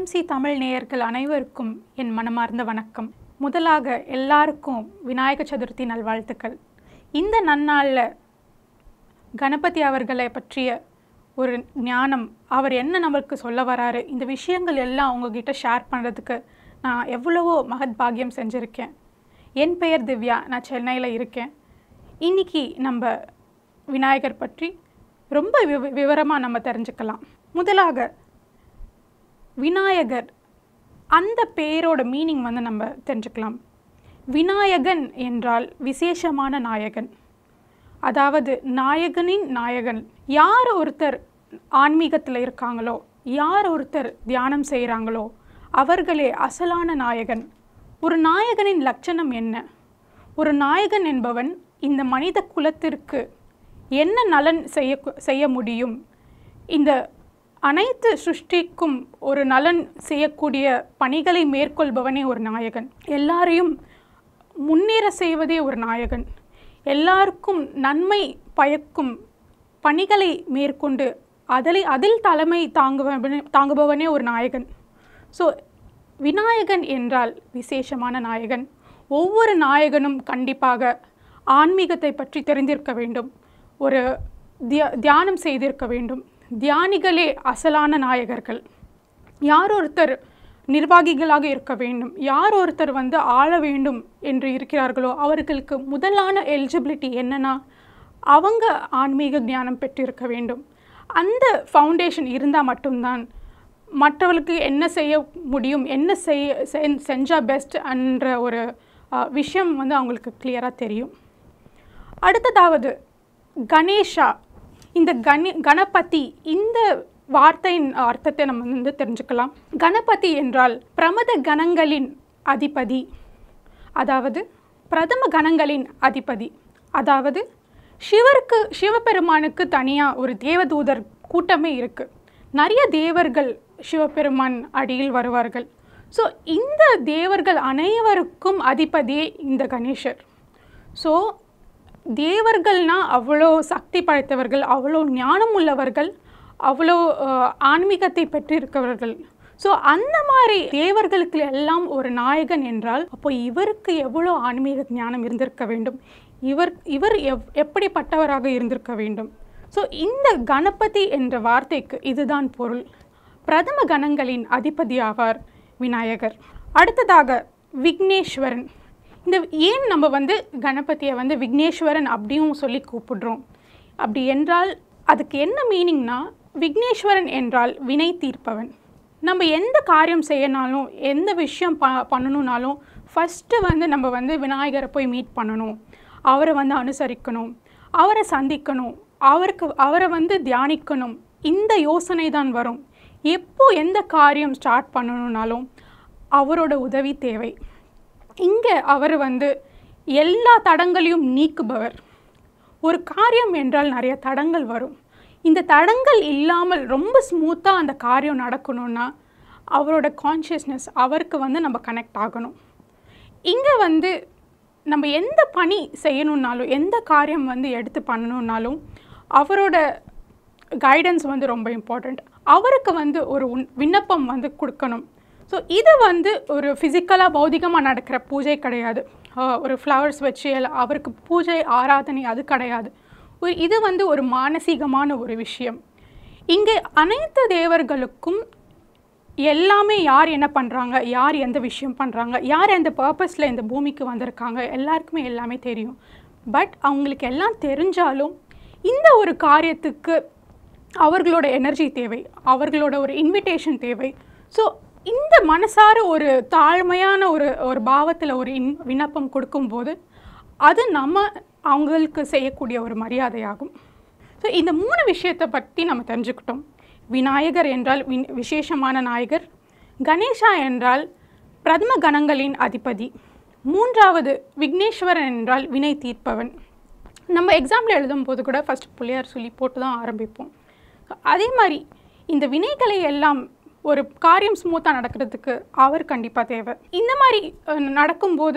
TMC Tamil நேயர்கள் அனைவருக்கும் என் மனமார்ந்த வணக்கம் முதலாக எல்லாருக்கும் விநாயக சதுர்த்தி நல்வாழ்த்துக்கள் இந்த நன்னாளில் கணபதி அவர்களை பற்றிய ஒரு ஞானம் அவர் என்ன நம்மளுக்கு சொல்ல வராரு இந்த விஷயங்கள் எல்லாம் உங்ககிட்ட ஷேர் பண்ணுறதுக்கு நான் எவ்வளவோ மகத் பாக்கியம் செஞ்சுருக்கேன் என் பெயர் திவ்யா நான் சென்னையில் இருக்கேன் இன்னைக்கு நம்ம விநாயகர் பற்றி ரொம்ப விவ விவரமாக நம்ம தெரிஞ்சுக்கலாம் முதலாக விநாயகர் அந்த பேரோட மீனிங் வந்து நம்ம தெரிஞ்சுக்கலாம் விநாயகன் என்றால் விசேஷமான நாயகன் அதாவது நாயகனின் நாயகன் யார் ஒருத்தர் ஆன்மீகத்தில் இருக்காங்களோ யார் ஒருத்தர் தியானம் செய்கிறாங்களோ அவர்களே அசலான நாயகன் ஒரு நாயகனின் லட்சணம் என்ன ஒரு நாயகன் என்பவன் இந்த மனித குலத்திற்கு என்ன நலன் செய்ய செய்ய முடியும் இந்த அனைத்து சிருஷ்டிக்கும் ஒரு நலன் செய்யக்கூடிய பணிகளை மேற்கொள்பவனே ஒரு நாயகன் எல்லாரையும் முன்னேற செய்வதே ஒரு நாயகன் எல்லாருக்கும் நன்மை பயக்கும் பணிகளை மேற்கொண்டு அதில் அதில் தலைமை தாங்குபவனே தாங்குபவனே ஒரு நாயகன் ஸோ விநாயகன் என்றால் விசேஷமான நாயகன் ஒவ்வொரு நாயகனும் கண்டிப்பாக ஆன்மீகத்தை பற்றி தெரிந்திருக்க வேண்டும் ஒரு தியா தியானம் செய்திருக்க வேண்டும் தியானிகளே அசலான நாயகர்கள் யார் ஒருத்தர் நிர்வாகிகளாக இருக்க வேண்டும் யார் ஒருத்தர் வந்து ஆள வேண்டும் என்று இருக்கிறார்களோ அவர்களுக்கு முதலான எலிஜிபிலிட்டி என்னன்னா அவங்க ஆன்மீக ஞானம் பெற்றிருக்க வேண்டும் அந்த ஃபவுண்டேஷன் இருந்தால் மட்டும்தான் மற்றவர்களுக்கு என்ன செய்ய முடியும் என்ன செய்ய செஞ்சால் பெஸ்ட் என்ற ஒரு விஷயம் வந்து அவங்களுக்கு கிளியராக தெரியும் அடுத்ததாவது கணேஷா இந்த கணே கணபதி இந்த வார்த்தையின் அர்த்தத்தை நம்ம வந்து தெரிஞ்சுக்கலாம் கணபதி என்றால் பிரமத கணங்களின் அதிபதி அதாவது பிரதம கணங்களின் அதிபதி அதாவது சிவருக்கு சிவபெருமானுக்கு தனியாக ஒரு தேவதூதர் கூட்டமே இருக்குது நிறைய தேவர்கள் சிவபெருமான் அடியில் வருவார்கள் ஸோ இந்த தேவர்கள் அனைவருக்கும் அதிபதியே இந்த கணேசர் ஸோ தேவர்கள்னா அவ்வளோ சக்தி படைத்தவர்கள் அவ்வளோ ஞானம் உள்ளவர்கள் அவ்வளோ ஆன்மீகத்தை பெற்றிருக்கவர்கள் ஸோ அந்த மாதிரி தேவர்களுக்கு எல்லாம் ஒரு நாயகன் என்றால் அப்போ இவருக்கு எவ்வளோ ஆன்மீக ஞானம் இருந்திருக்க வேண்டும் இவர் இவர் எவ் எப்படிப்பட்டவராக இருந்திருக்க வேண்டும் ஸோ இந்த கணபதி என்ற வார்த்தைக்கு இதுதான் பொருள் பிரதம கணங்களின் அதிபதி ஆவார் விநாயகர் அடுத்ததாக விக்னேஸ்வரன் இந்த ஏன் நம்ம வந்து கணபதியை வந்து விக்னேஸ்வரன் அப்படியும் சொல்லி கூப்பிடுறோம் அப்படி என்றால் அதுக்கு என்ன மீனிங்னா விக்னேஸ்வரன் என்றால் வினை தீர்ப்பவன் நம்ம எந்த காரியம் செய்யனாலும் எந்த விஷயம் ப பண்ணணுன்னாலும் ஃபஸ்ட்டு வந்து நம்ம வந்து விநாயகரை போய் மீட் பண்ணணும் அவரை வந்து அனுசரிக்கணும் அவரை சந்திக்கணும் அவருக்கு அவரை வந்து தியானிக்கணும் இந்த யோசனை தான் வரும் எப்போ எந்த காரியம் ஸ்டார்ட் பண்ணணுன்னாலும் அவரோட உதவி தேவை இங்கே அவர் வந்து எல்லா தடங்களையும் நீக்குபவர் ஒரு காரியம் என்றால் நிறைய தடங்கள் வரும் இந்த தடங்கள் இல்லாமல் ரொம்ப ஸ்மூத்தாக அந்த காரியம் நடக்கணும்னா அவரோட கான்ஷியஸ்னஸ் அவருக்கு வந்து நம்ம கனெக்ட் ஆகணும் இங்கே வந்து நம்ம எந்த பணி செய்யணுன்னாலும் எந்த காரியம் வந்து எடுத்து பண்ணணுன்னாலும் அவரோட கைடன்ஸ் வந்து ரொம்ப இம்பார்ட்டண்ட் அவருக்கு வந்து ஒரு விண்ணப்பம் வந்து கொடுக்கணும் ஸோ இது வந்து ஒரு ஃபிசிக்கலாக பௌதிகமாக நடக்கிற பூஜை கிடையாது ஒரு ஃப்ளவர்ஸ் வச்சு அவருக்கு பூஜை ஆராதனை அது கிடையாது ஒரு இது வந்து ஒரு மானசீகமான ஒரு விஷயம் இங்கே அனைத்து தேவர்களுக்கும் எல்லாமே யார் என்ன பண்ணுறாங்க யார் எந்த விஷயம் பண்ணுறாங்க யார் எந்த பர்பஸில் இந்த பூமிக்கு வந்திருக்காங்க எல்லாருக்குமே எல்லாமே தெரியும் பட் அவங்களுக்கு எல்லாம் தெரிஞ்சாலும் இந்த ஒரு காரியத்துக்கு அவர்களோட எனர்ஜி தேவை அவர்களோட ஒரு இன்விடேஷன் தேவை ஸோ இந்த மனசார ஒரு தாழ்மையான ஒரு ஒரு பாவத்தில் ஒரு இன் விண்ணப்பம் கொடுக்கும்போது அது நம்ம அவங்களுக்கு செய்யக்கூடிய ஒரு மரியாதையாகும் ஸோ இந்த மூணு விஷயத்தை பற்றி நம்ம தெரிஞ்சுக்கிட்டோம் விநாயகர் என்றால் வின் விசேஷமான நாயகர் கணேஷா என்றால் பிரதம கணங்களின் அதிபதி மூன்றாவது விக்னேஸ்வரன் என்றால் வினை தீர்ப்பவன் நம்ம எக்ஸாம்பிள் எழுதும் போது கூட ஃபஸ்ட் பிள்ளையார் சொல்லி போட்டு தான் ஆரம்பிப்போம் அதே மாதிரி இந்த வினைகளை எல்லாம் ஒரு காரியம் ஸ்மூத்தாக நடக்கிறதுக்கு அவர் கண்டிப்பாக தேவை இந்த மாதிரி நடக்கும்போது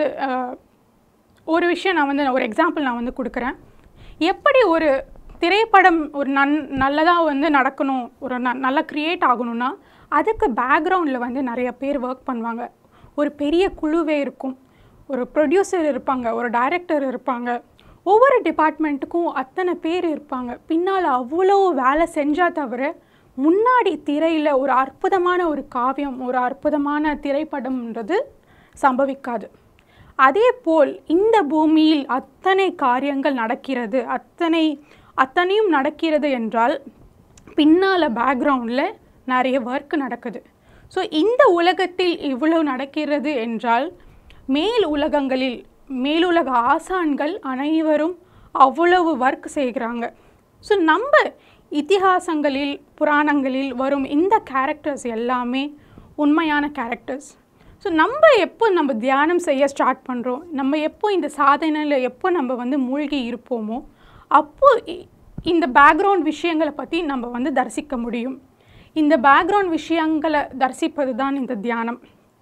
ஒரு விஷயம் நான் வந்து ஒரு எக்ஸாம்பிள் நான் வந்து கொடுக்குறேன் எப்படி ஒரு திரைப்படம் ஒரு நன் நல்லதாக வந்து நடக்கணும் ஒரு ந நல்லா க்ரியேட் ஆகணும்னா அதுக்கு பேக்ரவுண்டில் வந்து நிறைய பேர் ஒர்க் பண்ணுவாங்க ஒரு பெரிய குழுவே இருக்கும் ஒரு ப்ரொடியூசர் இருப்பாங்க ஒரு டைரக்டர் இருப்பாங்க ஒவ்வொரு டிபார்ட்மெண்ட்டுக்கும் அத்தனை பேர் இருப்பாங்க பின்னால் அவ்வளோ வேலை செஞ்சால் தவிர முன்னாடி திரையில் ஒரு அற்புதமான ஒரு காவியம் ஒரு அற்புதமான திரைப்படம்ன்றது சம்பவிக்காது அதே போல் இந்த பூமியில் அத்தனை காரியங்கள் நடக்கிறது அத்தனை அத்தனையும் நடக்கிறது என்றால் பின்னால் பேக்ரவுண்டில் நிறைய ஒர்க் நடக்குது ஸோ இந்த உலகத்தில் இவ்வளவு நடக்கிறது என்றால் மேல் உலகங்களில் மேலுலக ஆசான்கள் அனைவரும் அவ்வளவு ஒர்க் செய்கிறாங்க ஸோ நம்ம இதிகாசங்களில் புராணங்களில் வரும் இந்த கேரக்டர்ஸ் எல்லாமே உண்மையான கேரக்டர்ஸ் ஸோ நம்ம எப்போ நம்ம தியானம் செய்ய ஸ்டார்ட் பண்ணுறோம் நம்ம எப்போ இந்த சாதனையில் எப்போ நம்ம வந்து மூழ்கி இருப்போமோ அப்போ இ- இந்த பேக்ரவுண்ட் விஷயங்களை பற்றி நம்ம வந்து தரிசிக்க முடியும் இந்த பேக்ரவுண்ட் விஷயங்களை தரிசிப்பது தான் இந்த தியானம்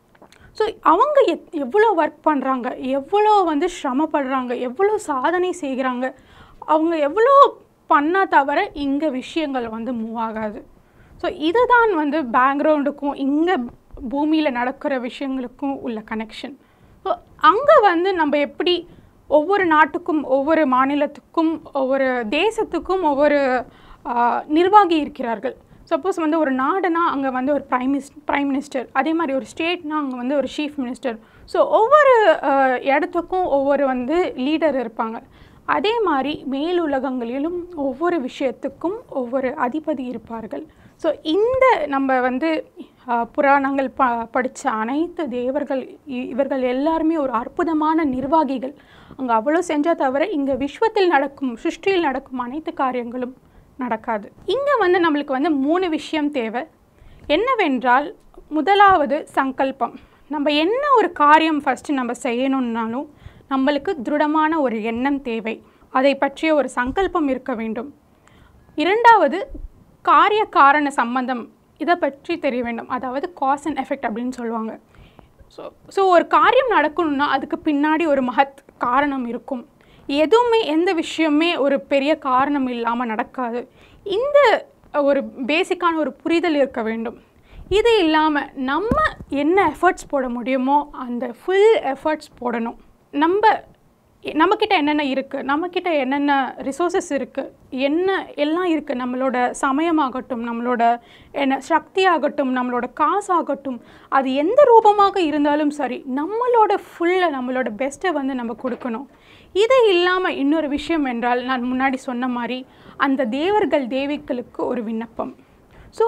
ஸோ அவங்க எத் எவ்வளோ ஒர்க் பண்ணுறாங்க எவ்வளோ வந்து சிரமப்படுறாங்க எவ்வளோ சாதனை செய்கிறாங்க அவங்க எவ்வளோ பண்ணால் தவிர இங்கே விஷயங்கள் வந்து மூவ் ஆகாது ஸோ இதுதான் வந்து பேக்ரவுண்டுக்கும் இங்கே பூமியில் நடக்கிற விஷயங்களுக்கும் உள்ள கனெக்ஷன் ஸோ அங்கே வந்து நம்ம எப்படி ஒவ்வொரு நாட்டுக்கும் ஒவ்வொரு மாநிலத்துக்கும் ஒவ்வொரு தேசத்துக்கும் ஒவ்வொரு ஆஹ், நிர்வாகி இருக்கிறார்கள் சப்போஸ் வந்து ஒரு நாடுனா அங்கே வந்து ஒரு பிரைம் மினிஸ் பிரைம் மினிஸ்டர் அதே மாதிரி ஒரு ஸ்டேட்னா அங்கே வந்து ஒரு சீஃப் மினிஸ்டர் ஸோ ஒவ்வொரு ஆஹ், இடத்துக்கும் ஒவ்வொரு வந்து லீடர் இருப்பாங்க அதே மாதிரி மேலுலகங்களிலும் ஒவ்வொரு விஷயத்துக்கும் ஒவ்வொரு அதிபதி இருப்பார்கள் ஸோ இந்த நம்ம வந்து ஆஹ், புராணங்கள் ப படித்த அனைத்து தேவர்கள் இ- இவர்கள் எல்லாருமே ஒரு அற்புதமான நிர்வாகிகள் அங்கே அவ்வளோ செஞ்சால் தவிர இங்கே விஸ்வத்தில் நடக்கும் சிருஷ்டியில் நடக்கும் அனைத்து காரியங்களும் நடக்காது இங்கே வந்து நம்மளுக்கு வந்து மூணு விஷயம் தேவை என்னவென்றால் முதலாவது சங்கல்பம் நம்ம என்ன ஒரு காரியம் ஃபஸ்ட்டு நம்ம செய்யணும்னாலும் நம்மளுக்கு திருடமான ஒரு எண்ணம் தேவை அதை பற்றிய ஒரு சங்கல்பம் இருக்க வேண்டும் இரண்டாவது காரிய காரண சம்பந்தம் இதை பற்றி தெரிய வேண்டும் அதாவது காஸ் அண்ட் எஃபெக்ட் அப்படின்னு சொல்லுவாங்க ஸோ ஸோ ஒரு காரியம் நடக்கணும்னா அதுக்கு பின்னாடி ஒரு மகத் காரணம் இருக்கும் எதுவுமே எந்த விஷயமே ஒரு பெரிய காரணம் இல்லாமல் நடக்காது இந்த ஒரு பேசிக்கான ஒரு புரிதல் இருக்க வேண்டும் இது இல்லாமல் நம்ம என்ன எஃபர்ட்ஸ் போட முடியுமோ அந்த ஃபுல் எஃபர்ட்ஸ் போடணும் நம்ம நம்மக்கிட்ட என்னென்ன இருக்குது நம்மக்கிட்ட என்னென்ன ரிசோர்ஸஸ் இருக்குது என்ன எல்லாம் இருக்குது நம்மளோட சமயமாகட்டும் நம்மளோட என்ன சக்தி ஆகட்டும் நம்மளோட காசாகட்டும் அது எந்த ரூபமாக இருந்தாலும் சரி நம்மளோட ஃபுல்லை நம்மளோட பெஸ்ட்டை வந்து நம்ம கொடுக்கணும் இது இல்லாமல் இன்னொரு விஷயம் என்றால் நான் முன்னாடி சொன்ன மாதிரி அந்த தேவர்கள் தேவிகளுக்கு ஒரு விண்ணப்பம் ஸோ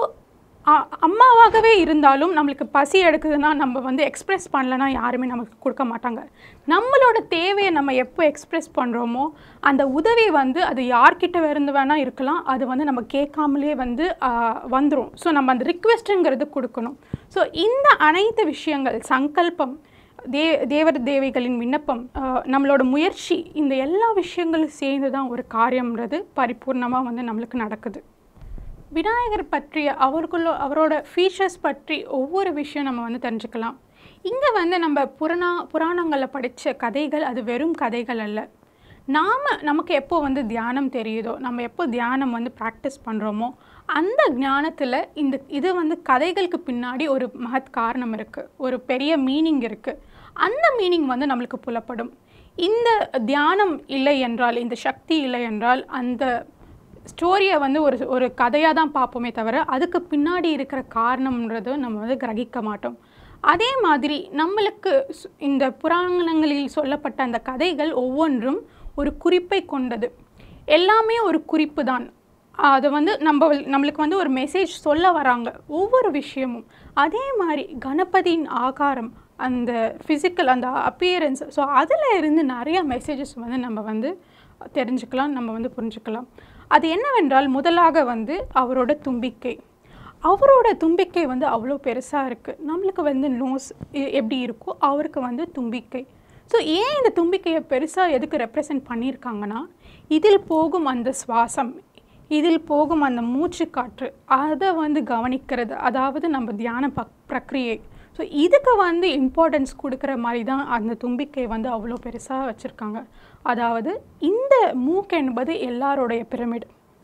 அம்மாவாகவே இருந்தாலும் நம்மளுக்கு பசி எடுக்குதுன்னா நம்ம வந்து எக்ஸ்ப்ரெஸ் பண்ணலன்னா யாருமே நமக்கு கொடுக்க மாட்டாங்க நம்மளோட தேவையை நம்ம எப்போ எக்ஸ்ப்ரெஸ் பண்ணுறோமோ அந்த உதவி வந்து அது யார்கிட்ட இருந்து வேணால் இருக்கலாம் அது வந்து நம்ம கேட்காமலே வந்து வந்துடும் ஸோ நம்ம அந்த ரிக்வெஸ்ட்டுங்கிறது கொடுக்கணும் ஸோ இந்த அனைத்து விஷயங்கள் சங்கல்பம் தே தேவர் தேவிகளின் விண்ணப்பம் ஆஹ், நம்மளோட முயற்சி இந்த எல்லா விஷயங்களும் சேர்ந்து தான் ஒரு காரியம்ன்றது பரிபூர்ணமாக வந்து நம்மளுக்கு நடக்குது விநாயகர் பற்றிய அவர்களோ அவரோட ஃபீச்சர்ஸ் பற்றி ஒவ்வொரு விஷயம் நம்ம வந்து தெரிஞ்சுக்கலாம் இங்கே வந்து நம்ம புராணா புராணங்களில் படித்த கதைகள் அது வெறும் கதைகள் அல்ல நாம் நமக்கு எப்போ வந்து தியானம் தெரியுதோ நம்ம எப்போ தியானம் வந்து ப்ராக்டிஸ் பண்ணுறோமோ அந்த ஞானத்தில் இந்த இது வந்து கதைகளுக்கு பின்னாடி ஒரு மகத் காரணம் இருக்குது ஒரு பெரிய மீனிங் இருக்குது அந்த மீனிங் வந்து நம்மளுக்கு புலப்படும் இந்த தியானம் இல்லை என்றால் இந்த சக்தி இல்லை என்றால் அந்த ஸ்டோரியை வந்து ஒரு ஒரு கதையாக தான் பார்ப்போமே தவிர அதுக்கு பின்னாடி இருக்கிற காரணம்ன்றது நம்ம வந்து கிரகிக்க மாட்டோம் அதே மாதிரி நம்மளுக்கு சு- இந்த புராணங்களில் சொல்லப்பட்ட அந்த கதைகள் ஒவ்வொன்றும் ஒரு குறிப்பை கொண்டது எல்லாமே ஒரு குறிப்பு தான் அது வந்து நம்ம நம்மளுக்கு வந்து ஒரு மெசேஜ் சொல்ல வராங்க ஒவ்வொரு விஷயமும் அதே மாதிரி கணபதியின் ஆகாரம் அந்த ஃபிசிக்கல் அந்த அப்பியரன்ஸ் ஸோ அதில் இருந்து நிறைய மெசேஜஸ் வந்து நம்ம வந்து தெரிஞ்சுக்கலாம் நம்ம வந்து புரிஞ்சுக்கலாம் அது என்னவென்றால் முதலாக வந்து அவரோட தும்பிக்கை அவரோட தும்பிக்கை வந்து அவ்வளோ பெருசாக இருக்குது நம்மளுக்கு வந்து நோஸ் எப்படி இருக்கோ அவருக்கு வந்து தும்பிக்கை ஸோ ஏன் இந்த தும்பிக்கையை பெருசாக எதுக்கு ரெப்ரசன்ட் பண்ணியிருக்காங்கன்னா இதில் போகும் அந்த சுவாசம் இதில் போகும் அந்த மூச்சு காற்று அதை வந்து கவனிக்கிறது அதாவது நம்ம தியான பக் பிரக்ரியை ஸோ இதுக்கு வந்து இம்பார்ட்டன்ஸ் கொடுக்குற மாதிரி தான் அந்த தும்பிக்கை வந்து அவ்வளோ பெருசாக வச்சுருக்காங்க அதாவது இந்த மூக்கு என்பது எல்லாரோடைய பிரமிட்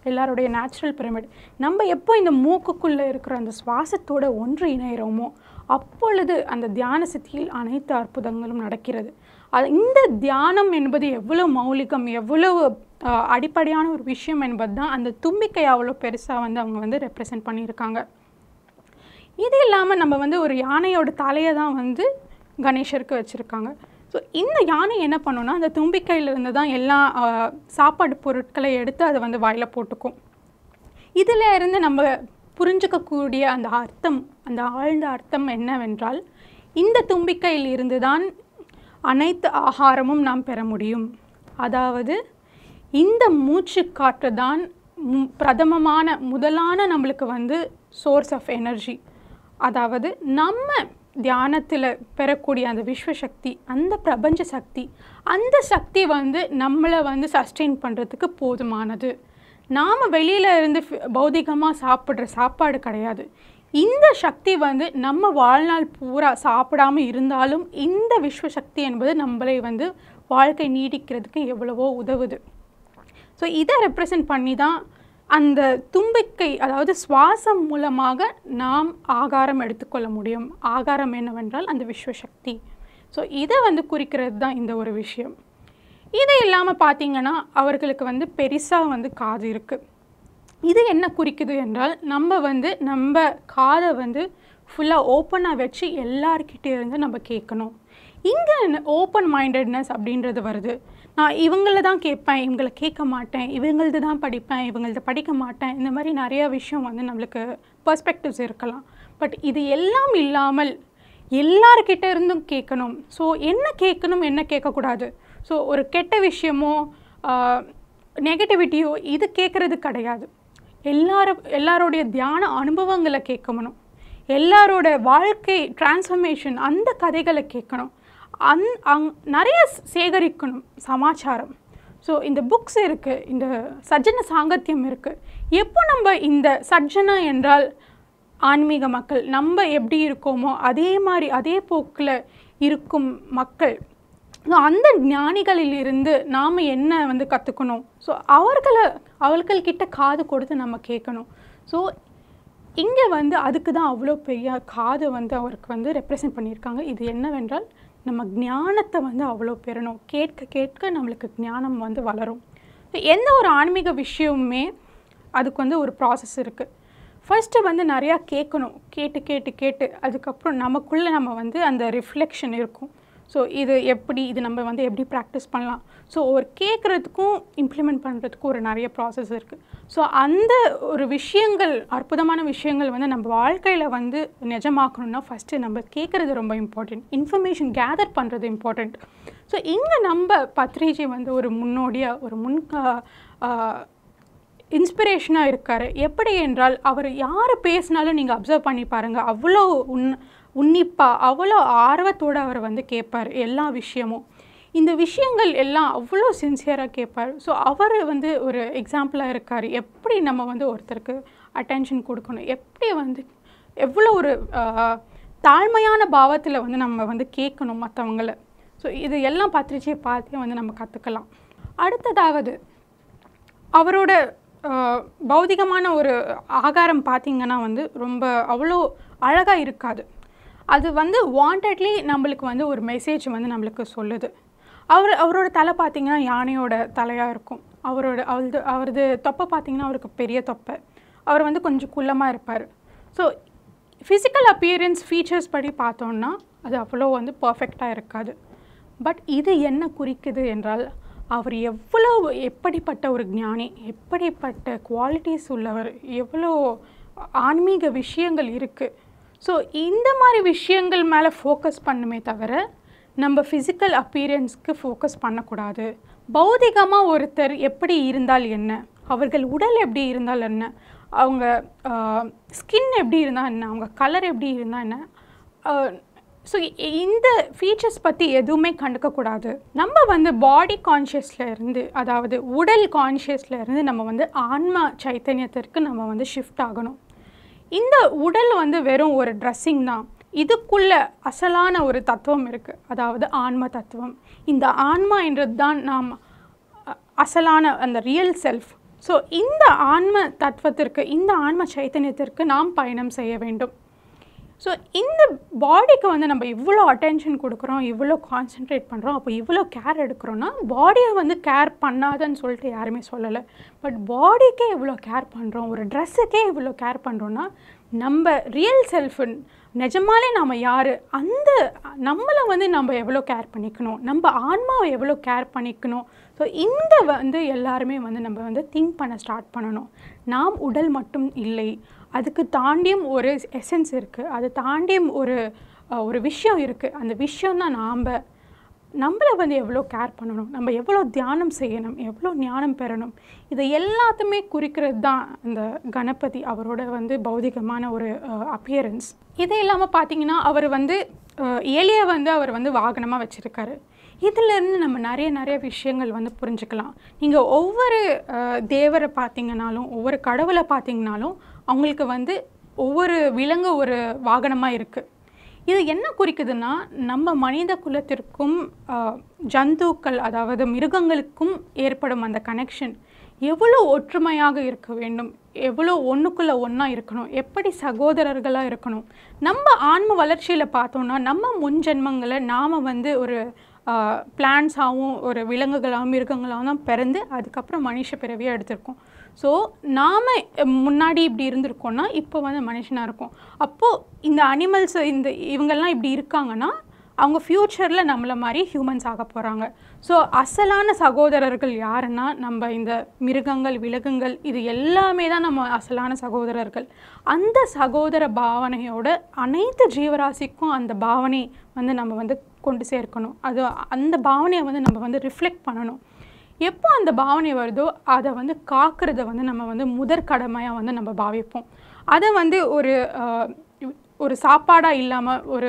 எல்லாருடைய நேச்சுரல் பிரமிட் நம்ம எப்போ இந்த மூக்குக்குள்ளே இருக்கிற அந்த சுவாசத்தோட ஒன்று இணைகிறோமோ அப்பொழுது அந்த தியான சித்தியில் அனைத்து அற்புதங்களும் நடக்கிறது அது இந்த தியானம் என்பது எவ்வளோ மௌலிகம் எவ்வளவு ஆஹ், அடிப்படையான ஒரு விஷயம் என்பது தான் அந்த தும்பிக்கை அவ்வளோ பெருசாக வந்து அவங்க வந்து ரெப்ரசன்ட் பண்ணியிருக்காங்க இது இல்லாமல் நம்ம வந்து ஒரு யானையோட தலையை தான் வந்து கணேசருக்கு வச்சுருக்காங்க ஸோ இந்த யானை என்ன பண்ணுன்னா அந்த தும்பிக்கையிலிருந்து தான் எல்லா ஆஹ், சாப்பாடு பொருட்களை எடுத்து அதை வந்து வாயில் போட்டுக்கும் இதில் இருந்து நம்ம புரிஞ்சுக்கக்கூடிய அந்த அர்த்தம் அந்த ஆழ்ந்த அர்த்தம் என்னவென்றால் இந்த தும்பிக்கையில் இருந்து தான் அனைத்து ஆகாரமும் நாம் பெற முடியும் அதாவது இந்த மூச்சு காற்று தான் மு- பிரதமமான முதலான நம்மளுக்கு வந்து சோர்ஸ் ஆஃப் எனர்ஜி அதாவது நம்ம தியானத்தில் பெறக்கூடிய அந்த விஸ்வசக்தி அந்த பிரபஞ்ச சக்தி அந்த சக்தி வந்து நம்மளை வந்து சஸ்டெயின் பண்ணுறதுக்கு போதுமானது நாம் வெளியில் இருந்து பௌதிகமாக சாப்பிட்ற சாப்பாடு கிடையாது இந்த சக்தி வந்து நம்ம வாழ்நாள் பூரா சாப்பிடாம இருந்தாலும் இந்த விஸ்வசக்தி என்பது நம்மளை வந்து வாழ்க்கை நீடிக்கிறதுக்கு எவ்வளவோ உதவுது ஸோ இதை ரெப்ரசன்ட் பண்ணி தான் அந்த தும்பிக்கை அதாவது சுவாசம் மூலமாக நாம் ஆகாரம் எடுத்துக்கொள்ள முடியும் ஆகாரம் என்னவென்றால் அந்த விஸ்வசக்தி ஸோ இதை வந்து குறிக்கிறது தான் இந்த ஒரு விஷயம் இது இல்லாமல் பார்த்தீங்கன்னா அவர்களுக்கு வந்து பெருசாக வந்து காது இருக்குது இது என்ன குறிக்குது என்றால் நம்ம வந்து நம்ம காதை வந்து ஃபுல்லாக ஓப்பனாக வச்சு எல்லார்கிட்டே இருந்து நம்ம கேட்கணும் இங்கே ஓப்பன் மைண்டட்னஸ் அப்படின்றது வருது நான் இவங்கள தான் கேட்பேன் இவங்கள கேட்க மாட்டேன் இவங்களது தான் படிப்பேன் இவங்களது படிக்க மாட்டேன் இந்த மாதிரி நிறைய விஷயம் வந்து நம்மளுக்கு பர்ஸ்பெக்டிவ்ஸ் இருக்கலாம் பட் இது எல்லாம் இல்லாமல் எல்லார்கிட்ட இருந்தும் கேட்கணும் ஸோ என்ன கேட்கணும் என்ன கேட்கக்கூடாது ஸோ ஒரு கெட்ட விஷயமோ நெகட்டிவிட்டியோ இது கேட்குறது கிடையாது எல்லாரும் எல்லாருடைய தியான அனுபவங்களை கேட்கணும் எல்லாரோட வாழ்க்கை டிரான்ஸ்ஃபர்மேஷன் அந்த கதைகளை கேட்கணும் அந் அங் நிறைய சேகரிக்கணும் சமாச்சாரம் ஸோ இந்த புக்ஸ் இருக்குது இந்த சஜ்ஜன சாங்கத்தியம் இருக்குது எப்போ நம்ம இந்த சஜ்ஜனா என்றால் ஆன்மீக மக்கள் நம்ம எப்படி இருக்கோமோ அதே மாதிரி அதே போக்கில் இருக்கும் மக்கள் ஸோ அந்த ஞானிகளில் இருந்து நாம் என்ன வந்து கற்றுக்கணும் ஸோ அவர்களை அவர்கள்கிட்ட காது கொடுத்து நம்ம கேட்கணும் ஸோ இங்கே வந்து அதுக்கு தான் அவ்வளோ பெரிய காது வந்து அவருக்கு வந்து ரெப்ரசன்ட் பண்ணியிருக்காங்க இது என்னவென்றால் நம்ம ஞானத்தை வந்து அவ்வளோ பெறணும் கேட்க கேட்க நம்மளுக்கு ஞானம் வந்து வளரும் எந்த ஒரு ஆன்மீக விஷயமுமே அதுக்கு வந்து ஒரு ப்ராசஸ் இருக்குது ஃபர்ஸ்ட்டு வந்து நிறையா கேட்கணும் கேட்டு கேட்டு கேட்டு அதுக்கப்புறம் நமக்குள்ளே நம்ம வந்து அந்த ரிஃப்ளெக்ஷன் இருக்கும் ஸோ இது எப்படி இது நம்ம வந்து எப்படி ப்ராக்டிஸ் பண்ணலாம் ஸோ ஒரு கேட்குறதுக்கும் இம்ப்ளிமெண்ட் பண்ணுறதுக்கும் ஒரு நிறைய ப்ராசஸ் இருக்குது ஸோ அந்த ஒரு விஷயங்கள் அற்புதமான விஷயங்கள் வந்து நம்ம வாழ்க்கையில் வந்து நிஜமாக்கணும்னா ஃபஸ்ட்டு நம்ம கேட்குறது ரொம்ப இம்பார்ட்டண்ட் இன்ஃபர்மேஷன் கேதர் பண்ணுறது இம்பார்ட்டண்ட் ஸோ இங்கே நம்ம பத்ரிஜி வந்து ஒரு முன்னோடியாக ஒரு முன் இன்ஸ்பிரேஷனாக இருக்கார் எப்படி என்றால் அவர் யார் பேசினாலும் நீங்கள் அப்சர்வ் பண்ணி பாருங்கள் அவ்வளோ உன் உன்னிப்பாக அவ்வளோ ஆர்வத்தோடு அவர் வந்து கேட்பார் எல்லா விஷயமும் இந்த விஷயங்கள் எல்லாம் அவ்வளோ சின்சியராக கேட்பார் ஸோ அவர் வந்து ஒரு எக்ஸாம்பிளாக இருக்கார் எப்படி நம்ம வந்து ஒருத்தருக்கு அட்டென்ஷன் கொடுக்கணும் எப்படி வந்து எவ்வளோ ஒரு ஆஹ், தாழ்மையான பாவத்தில் வந்து நம்ம வந்து கேட்கணும் மற்றவங்கள ஸோ இது எல்லாம் பத்திரிச்சையை பார்த்தே வந்து நம்ம கற்றுக்கலாம் அடுத்ததாவது அவரோட அஹ், பௌதிகமான ஒரு ஆகாரம் பார்த்தீங்கன்னா வந்து ரொம்ப அவ்வளோ அழகாக இருக்காது அது வந்து வாண்டட்லி நம்மளுக்கு வந்து ஒரு மெசேஜ் வந்து நம்மளுக்கு சொல்லுது அவர் அவரோட தலை பார்த்தீங்கன்னா யானையோட தலையாக இருக்கும் அவரோட அவரது அவரது தொப்பை பார்த்தீங்கன்னா அவருக்கு பெரிய தொப்பை அவர் வந்து கொஞ்சம் குள்ளமாக இருப்பார் ஸோ ஃபிசிக்கல் அப்பியரன்ஸ் ஃபீச்சர்ஸ் படி பார்த்தோன்னா அது அவ்வளோ வந்து பர்ஃபெக்டாக இருக்காது பட் இது என்ன குறிக்குது என்றால் அவர் எவ்வளவு எப்படிப்பட்ட ஒரு ஞானி எப்படிப்பட்ட குவாலிட்டிஸ் உள்ளவர் எவ்வளோ ஆன்மீக விஷயங்கள் இருக்குது ஸோ இந்த மாதிரி விஷயங்கள் மேலே ஃபோக்கஸ் பண்ணுமே தவிர நம்ம ஃபிசிக்கல் அப்பீரியன்ஸ்க்கு ஃபோக்கஸ் பண்ணக்கூடாது பௌதிகமாக ஒருத்தர் எப்படி இருந்தால் என்ன அவர்கள் உடல் எப்படி இருந்தால் என்ன அவங்க ஸ்கின் எப்படி இருந்தால் என்ன அவங்க கலர் எப்படி இருந்தால் என்ன ஸோ இந்த ஃபீச்சர்ஸ் பற்றி எதுவுமே கண்டுக்கக்கூடாது நம்ம வந்து பாடி கான்ஷியஸில் இருந்து அதாவது உடல் கான்ஷியஸில் இருந்து நம்ம வந்து ஆன்மா சைத்தன்யத்திற்கு நம்ம வந்து ஷிஃப்ட் ஆகணும் இந்த உடல் வந்து வெறும் ஒரு ட்ரெஸ்ஸிங் தான் இதுக்குள்ள அசலான ஒரு தத்துவம் இருக்குது அதாவது ஆன்ம தத்துவம் இந்த ஆன்மா என்றது தான் நாம் அ- அசலான அந்த ரியல் செல்ஃப் ஸோ இந்த ஆன்ம தத்துவத்திற்கு இந்த ஆன்ம சைத்தன்யத்திற்கு நாம் பயணம் செய்ய வேண்டும் ஸோ இந்த பாடிக்கு வந்து நம்ம இவ்வளோ அட்டென்ஷன் கொடுக்குறோம் இவ்வளோ கான்சென்ட்ரேட் பண்ணுறோம் அப்போ இவ்வளோ கேர் எடுக்கிறோன்னா பாடியை வந்து கேர் பண்ணாதன்னு சொல்லிட்டு யாருமே சொல்லலை பட் பாடிக்கே இவ்வளோ கேர் பண்ணுறோம் ஒரு ட்ரெஸ்ஸுக்கே இவ்வளோ கேர் பண்ணுறோன்னா நம்ம ரியல் செல்ஃபு நிஜமாலே நம்ம யார் அந்த நம்மளை வந்து நம்ம எவ்வளோ கேர் பண்ணிக்கணும் நம்ம ஆன்மாவை எவ்வளோ கேர் பண்ணிக்கணும் ஸோ இந்த வந்து எல்லாருமே வந்து நம்ம வந்து திங்க் பண்ண ஸ்டார்ட் பண்ணணும் நாம் உடல் மட்டும் இல்லை அதுக்கு தாண்டியும் ஒரு எசன்ஸ் இருக்குது அது தாண்டியும் ஒரு அஹ், ஒரு விஷயம் இருக்குது அந்த விஷயம் தான் நாம் நம்மளை வந்து எவ்வளோ கேர் பண்ணணும் நம்ம எவ்வளோ தியானம் செய்யணும் எவ்வளோ ஞானம் பெறணும் இதை எல்லாத்தையுமே குறிக்கிறது தான் இந்த கணபதி அவரோட வந்து பௌதிகமான ஒரு அப்பியரன்ஸ் இது இல்லாமல் பார்த்தீங்கன்னா அவர் வந்து அஹ், எலியை வந்து அவர் வந்து வாகனமாக வச்சுருக்காரு இதிலேருந்து நம்ம நிறைய நிறைய விஷயங்கள் வந்து புரிஞ்சுக்கலாம் நீங்கள் ஒவ்வொரு அஹ், தேவரை பார்த்தீங்கனாலும் ஒவ்வொரு கடவுளை பார்த்தீங்கனாலும் அவங்களுக்கு வந்து ஒவ்வொரு விலங்கு ஒரு வாகனமாக இருக்குது இது என்ன குறிக்குதுன்னா நம்ம மனித குலத்திற்கும் அஹ், ஜந்துக்கள் அதாவது மிருகங்களுக்கும் ஏற்படும் அந்த கனெக்ஷன் எவ்வளோ ஒற்றுமையாக இருக்க வேண்டும் எவ்வளோ ஒன்றுக்குள்ளே ஒன்றா இருக்கணும் எப்படி சகோதரர்களாக இருக்கணும் நம்ம ஆன்ம வளர்ச்சியில் பார்த்தோம்னா நம்ம முன் ஜென்மங்களை நாம் வந்து ஒரு பிளான்ஸாகவும் ஒரு விலங்குகளாகவும் மிருகங்களாகவும் தான் பிறந்து அதுக்கப்புறம் மனுஷ பிறவியாக எடுத்திருக்கோம் ஸோ நாம் முன்னாடி இப்படி இருந்திருக்கோம்னா இப்போ வந்து மனுஷனாக இருக்கும் அப்போது இந்த அனிமல்ஸ் இந்த இவங்கெல்லாம் இப்படி இருக்காங்கன்னா அவங்க ஃப்யூச்சரில் நம்மளை மாதிரி ஹியூமன்ஸ் ஆக போகிறாங்க ஸோ அசலான சகோதரர்கள் யாருன்னா நம்ம இந்த மிருகங்கள் விலங்குகள் இது எல்லாமே தான் நம்ம அசலான சகோதரர்கள் அந்த சகோதர பாவனையோட அனைத்து ஜீவராசிக்கும் அந்த பாவனை வந்து நம்ம வந்து கொண்டு சேர்க்கணும் அது அந்த பாவனையை வந்து நம்ம வந்து ரிஃப்ளெக்ட் பண்ணணும் எப்போ அந்த பாவனை வருதோ அதை வந்து காக்கிறத வந்து நம்ம வந்து முதற் கடமையாக வந்து நம்ம பாவிப்போம் அதை வந்து ஒரு ஆஹ், ஒரு சாப்பாடாக இல்லாமல் ஒரு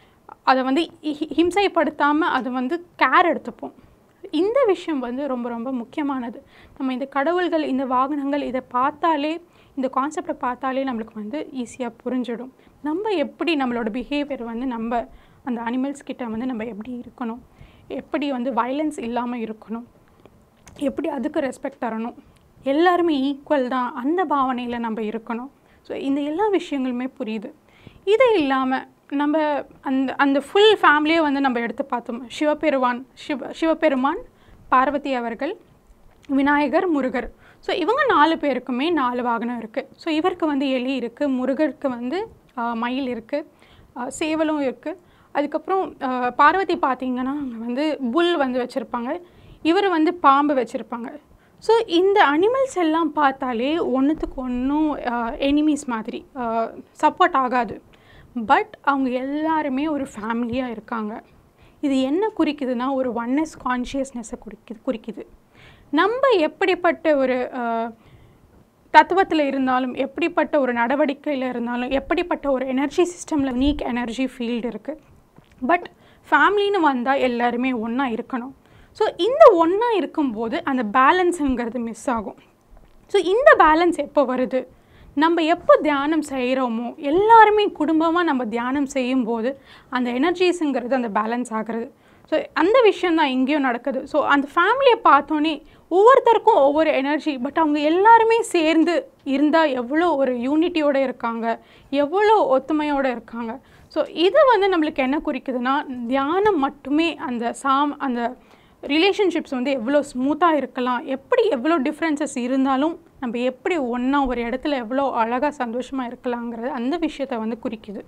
அதை வந்து ஹி- ஹிம்சைப்படுத்தாமல் அதை வந்து கேர் எடுத்துப்போம் இந்த விஷயம் வந்து ரொம்ப ரொம்ப முக்கியமானது நம்ம இந்த கடவுள்கள் இந்த வாகனங்கள் இதை பார்த்தாலே இந்த கான்செப்டை பார்த்தாலே நம்மளுக்கு வந்து ஈஸியாக புரிஞ்சிடும் நம்ம எப்படி நம்மளோட பிஹேவியர் வந்து நம்ம அந்த அனிமல்ஸ் கிட்ட வந்து நம்ம எப்படி இருக்கணும் எப்படி வந்து வயலன்ஸ் இல்லாமல் இருக்கணும் எப்படி அதுக்கு ரெஸ்பெக்ட் தரணும் எல்லாருமே ஈக்குவல் தான் அந்த பாவனையில் நம்ம இருக்கணும் ஸோ இந்த எல்லா விஷயங்களுமே புரியுது இது இல்லாமல் நம்ம அந்த அந்த ஃபுல் ஃபேமிலியை வந்து நம்ம எடுத்து பார்த்தோம் சிவபெருமான் சிவ சிவபெருமான் பார்வதி அவர்கள் விநாயகர் முருகர் ஸோ இவங்க நாலு பேருக்குமே நாலு வாகனம் இருக்குது ஸோ இவருக்கு வந்து எலி இருக்குது முருகருக்கு வந்து ஆஹ், மயில் இருக்குது சேவலும் இருக்குது அதுக்கப்புறம் ஆஹ், பார்வதி பார்த்தீங்கன்னா அங்க வந்து புல் வந்து வச்சுருப்பாங்க இவர் வந்து பாம்பு வச்சுருப்பாங்க ஸோ இந்த அனிமல்ஸ் எல்லாம் பார்த்தாலே ஒன்றுத்துக்கு ஒன்றும் எனிமீஸ் மாதிரி சப்போர்ட் ஆகாது பட் அவங்க எல்லாருமே ஒரு ஃபேமிலியாக இருக்காங்க இது என்ன குறிக்குதுன்னா ஒரு ஒன்னஸ் கான்ஷியஸ்னஸை குறிக்குது குறிக்குது நம்ம எப்படிப்பட்ட ஒரு தத்துவத்தில் இருந்தாலும் எப்படிப்பட்ட ஒரு நடவடிக்கையில் இருந்தாலும் எப்படிப்பட்ட ஒரு எனர்ஜி சிஸ்டமில் நீக் எனர்ஜி ஃபீல்டு இருக்குது பட் ஃபேமிலின்னு வந்தால் எல்லாருமே ஒன்றா இருக்கணும் ஸோ இந்த ஒன்றா இருக்கும்போது அந்த பேலன்ஸுங்கிறது மிஸ் ஆகும் ஸோ இந்த பேலன்ஸ் எப்போ வருது நம்ம எப்போ தியானம் செய்கிறோமோ எல்லாருமே குடும்பமாக நம்ம தியானம் செய்யும்போது அந்த எனர்ஜிஸுங்கிறது அந்த பேலன்ஸ் ஆகிறது ஸோ அந்த விஷயம் தான் இங்கேயும் நடக்குது ஸோ அந்த ஃபேமிலியை பார்த்தோன்னே ஒவ்வொருத்தருக்கும் ஒவ்வொரு எனர்ஜி பட் அவங்க எல்லாருமே சேர்ந்து இருந்தால் எவ்வளோ ஒரு யூனிட்டியோடு இருக்காங்க எவ்வளோ ஒத்துமையோடு இருக்காங்க ஸோ இது வந்து நம்மளுக்கு என்ன குறிக்குதுன்னா தியானம் மட்டுமே அந்த சாம் அந்த ரிலேஷன்ஷிப்ஸ் வந்து எவ்வளோ ஸ்மூத்தாக இருக்கலாம் எப்படி எவ்வளோ டிஃப்ரென்சஸ் இருந்தாலும் நம்ம எப்படி ஒன்றா ஒரு இடத்துல எவ்வளோ அழகாக சந்தோஷமாக இருக்கலாங்கிறது அந்த விஷயத்தை வந்து குறிக்குது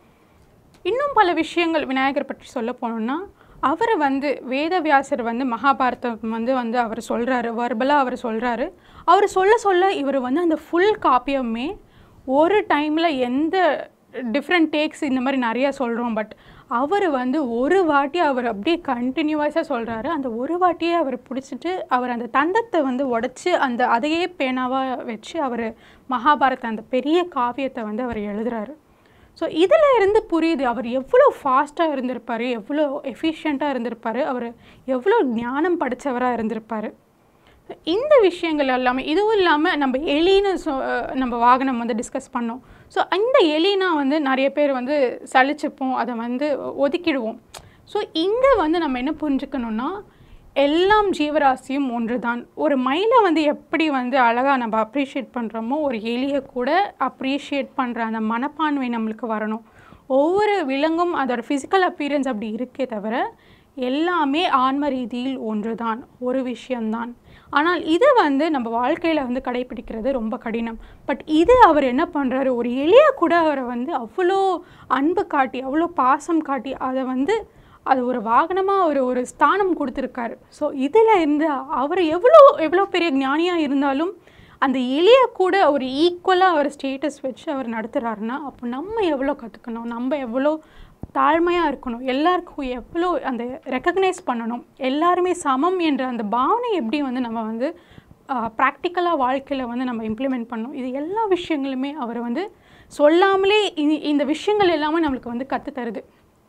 இன்னும் பல விஷயங்கள் விநாயகர் பற்றி சொல்ல போனோம்னா அவர் வந்து வேதவியாசர் வந்து மகாபாரதம் வந்து வந்து அவர் சொல்கிறாரு வர்பலாக அவர் சொல்கிறாரு அவர் சொல்ல சொல்ல இவர் வந்து அந்த ஃபுல் காப்பியமே ஒரு டைமில் எந்த டிஃப்ரெண்ட் டேக்ஸ் இந்த மாதிரி நிறையா சொல்கிறோம் பட் அவர் வந்து ஒரு வாட்டி அவர் அப்படியே கண்டினியூவஸாக சொல்கிறாரு அந்த ஒரு வாட்டியே அவர் பிடிச்சிட்டு அவர் அந்த தந்தத்தை வந்து உடச்சி அந்த அதையே பேனாவாக வச்சு அவர் மகாபாரத அந்த பெரிய காவியத்தை வந்து அவர் எழுதுறாரு ஸோ இதில் இருந்து புரியுது அவர் எவ்வளோ ஃபாஸ்ட்டாக இருந்திருப்பார் எவ்வளோ எஃபிஷியண்ட்டாக இருந்திருப்பார் அவர் எவ்வளோ ஞானம் படித்தவராக இருந்திருப்பார் இந்த விஷயங்கள் எல்லாமே இதுவும் இல்லாமல் நம்ம எலின்னு சொ நம்ம வாகனம் வந்து டிஸ்கஸ் பண்ணோம் ஸோ இந்த எலினா வந்து நிறைய பேர் வந்து சலிச்சுப்போம் அதை வந்து ஒதுக்கிடுவோம் ஸோ இங்கே வந்து நம்ம என்ன புரிஞ்சுக்கணுன்னா எல்லாம் ஜீவராசியும் ஒன்றுதான் ஒரு மயிலை வந்து எப்படி வந்து அழகாக நம்ம அப்ரிஷியேட் பண்ணுறோமோ ஒரு எலியை கூட அப்ரிஷியேட் பண்ணுற அந்த மனப்பான்மை நம்மளுக்கு வரணும் ஒவ்வொரு விலங்கும் அதோட ஃபிசிக்கல் அப்பீரன்ஸ் அப்படி இருக்கே தவிர எல்லாமே ஆன்ம ரீதியில் ஒன்றுதான் ஒரு விஷயம்தான் ஆனால் இது வந்து நம்ம வாழ்க்கையில் வந்து கடைபிடிக்கிறது ரொம்ப கடினம் பட் இது அவர் என்ன பண்ணுறாரு ஒரு எளிய கூட அவரை வந்து அவ்வளோ அன்பு காட்டி அவ்வளோ பாசம் காட்டி அதை வந்து அது ஒரு வாகனமாக ஒரு ஒரு ஸ்தானம் கொடுத்துருக்காரு ஸோ இதில் இருந்து அவர் எவ்வளோ எவ்வளோ பெரிய ஞானியாக இருந்தாலும் அந்த எளிய கூட ஒரு ஈக்குவலாக அவர் ஸ்டேட்டஸ் வச்சு அவர் நடத்துகிறாருன்னா அப்போ நம்ம எவ்வளோ கற்றுக்கணும் நம்ம எவ்வளோ தாழ்மையாக இருக்கணும் எல்லாருக்கும் எவ்வளோ அந்த ரெக்கக்னைஸ் பண்ணணும் எல்லாருமே சமம் என்ற அந்த பாவனை எப்படி வந்து நம்ம வந்து ப்ராக்டிக்கலாக வாழ்க்கையில் வந்து நம்ம இம்ப்ளிமெண்ட் பண்ணணும் இது எல்லா விஷயங்களுமே அவர் வந்து சொல்லாமலே இ- இந்த விஷயங்கள் எல்லாமே நம்மளுக்கு வந்து கற்று தருது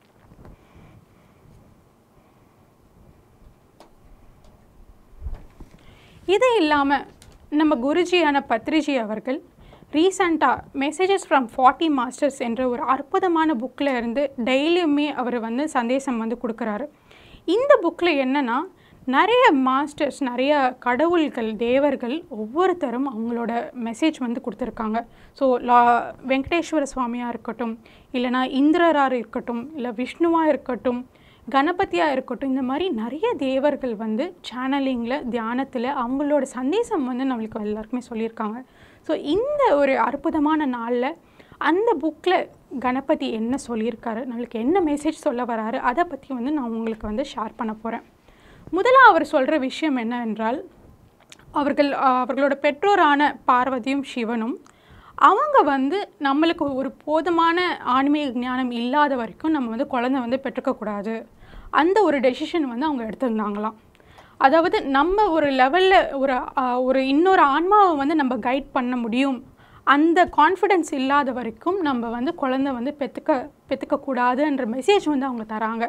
இது இல்லாமல் நம்ம குருஜியான பத்ரிஜி அவர்கள் ரீசண்டாக மெசேஜஸ் ஃப்ரம் ஃபார்ட்டி மாஸ்டர்ஸ் என்ற ஒரு அற்புதமான புக்கில் இருந்து டெய்லியுமே அவர் வந்து சந்தேசம் வந்து கொடுக்குறாரு இந்த புக்கில் என்னன்னா நிறைய மாஸ்டர்ஸ் நிறைய கடவுள்கள் தேவர்கள் ஒவ்வொருத்தரும் அவங்களோட மெசேஜ் வந்து கொடுத்துருக்காங்க ஸோ லா வெங்கடேஸ்வர சுவாமியாக இருக்கட்டும் இல்லைனா இந்திரரார் இருக்கட்டும் இல்லை விஷ்ணுவாக இருக்கட்டும் கணபதியாக இருக்கட்டும் இந்த மாதிரி நிறைய தேவர்கள் வந்து சேனலிங்கில் தியானத்தில் அவங்களோட சந்தேசம் வந்து நம்மளுக்கு எல்லாருக்குமே சொல்லியிருக்காங்க ஸோ இந்த ஒரு அற்புதமான நாளில் அந்த புக்கில் கணபதி என்ன சொல்லியிருக்காரு நம்மளுக்கு என்ன மெசேஜ் சொல்ல வராரு அதை பற்றி வந்து நான் உங்களுக்கு வந்து ஷேர் பண்ண போகிறேன் முதல்ல அவர் சொல்கிற விஷயம் என்னவென்றால் அவர்கள் ஆஹ், அவர்களோட பெற்றோரான பார்வதியும் சிவனும் அவங்க வந்து நம்மளுக்கு ஒரு போதுமான ஆன்மீக ஞானம் இல்லாத வரைக்கும் நம்ம வந்து குழந்தை வந்து பெற்றுக்கக்கூடாது அந்த ஒரு டெசிஷன் வந்து அவங்க எடுத்திருந்தாங்களாம் அதாவது நம்ம ஒரு லெவலில் ஒரு ஆஹ், ஒரு இன்னொரு ஆன்மாவை வந்து நம்ம கைட் பண்ண முடியும் அந்த கான்ஃபிடென்ஸ் இல்லாத வரைக்கும் நம்ம வந்து குழந்தை வந்து பெற்றுக்க பெற்றுக்கக்கூடாதுன்ற மெசேஜ் வந்து அவங்க தராங்க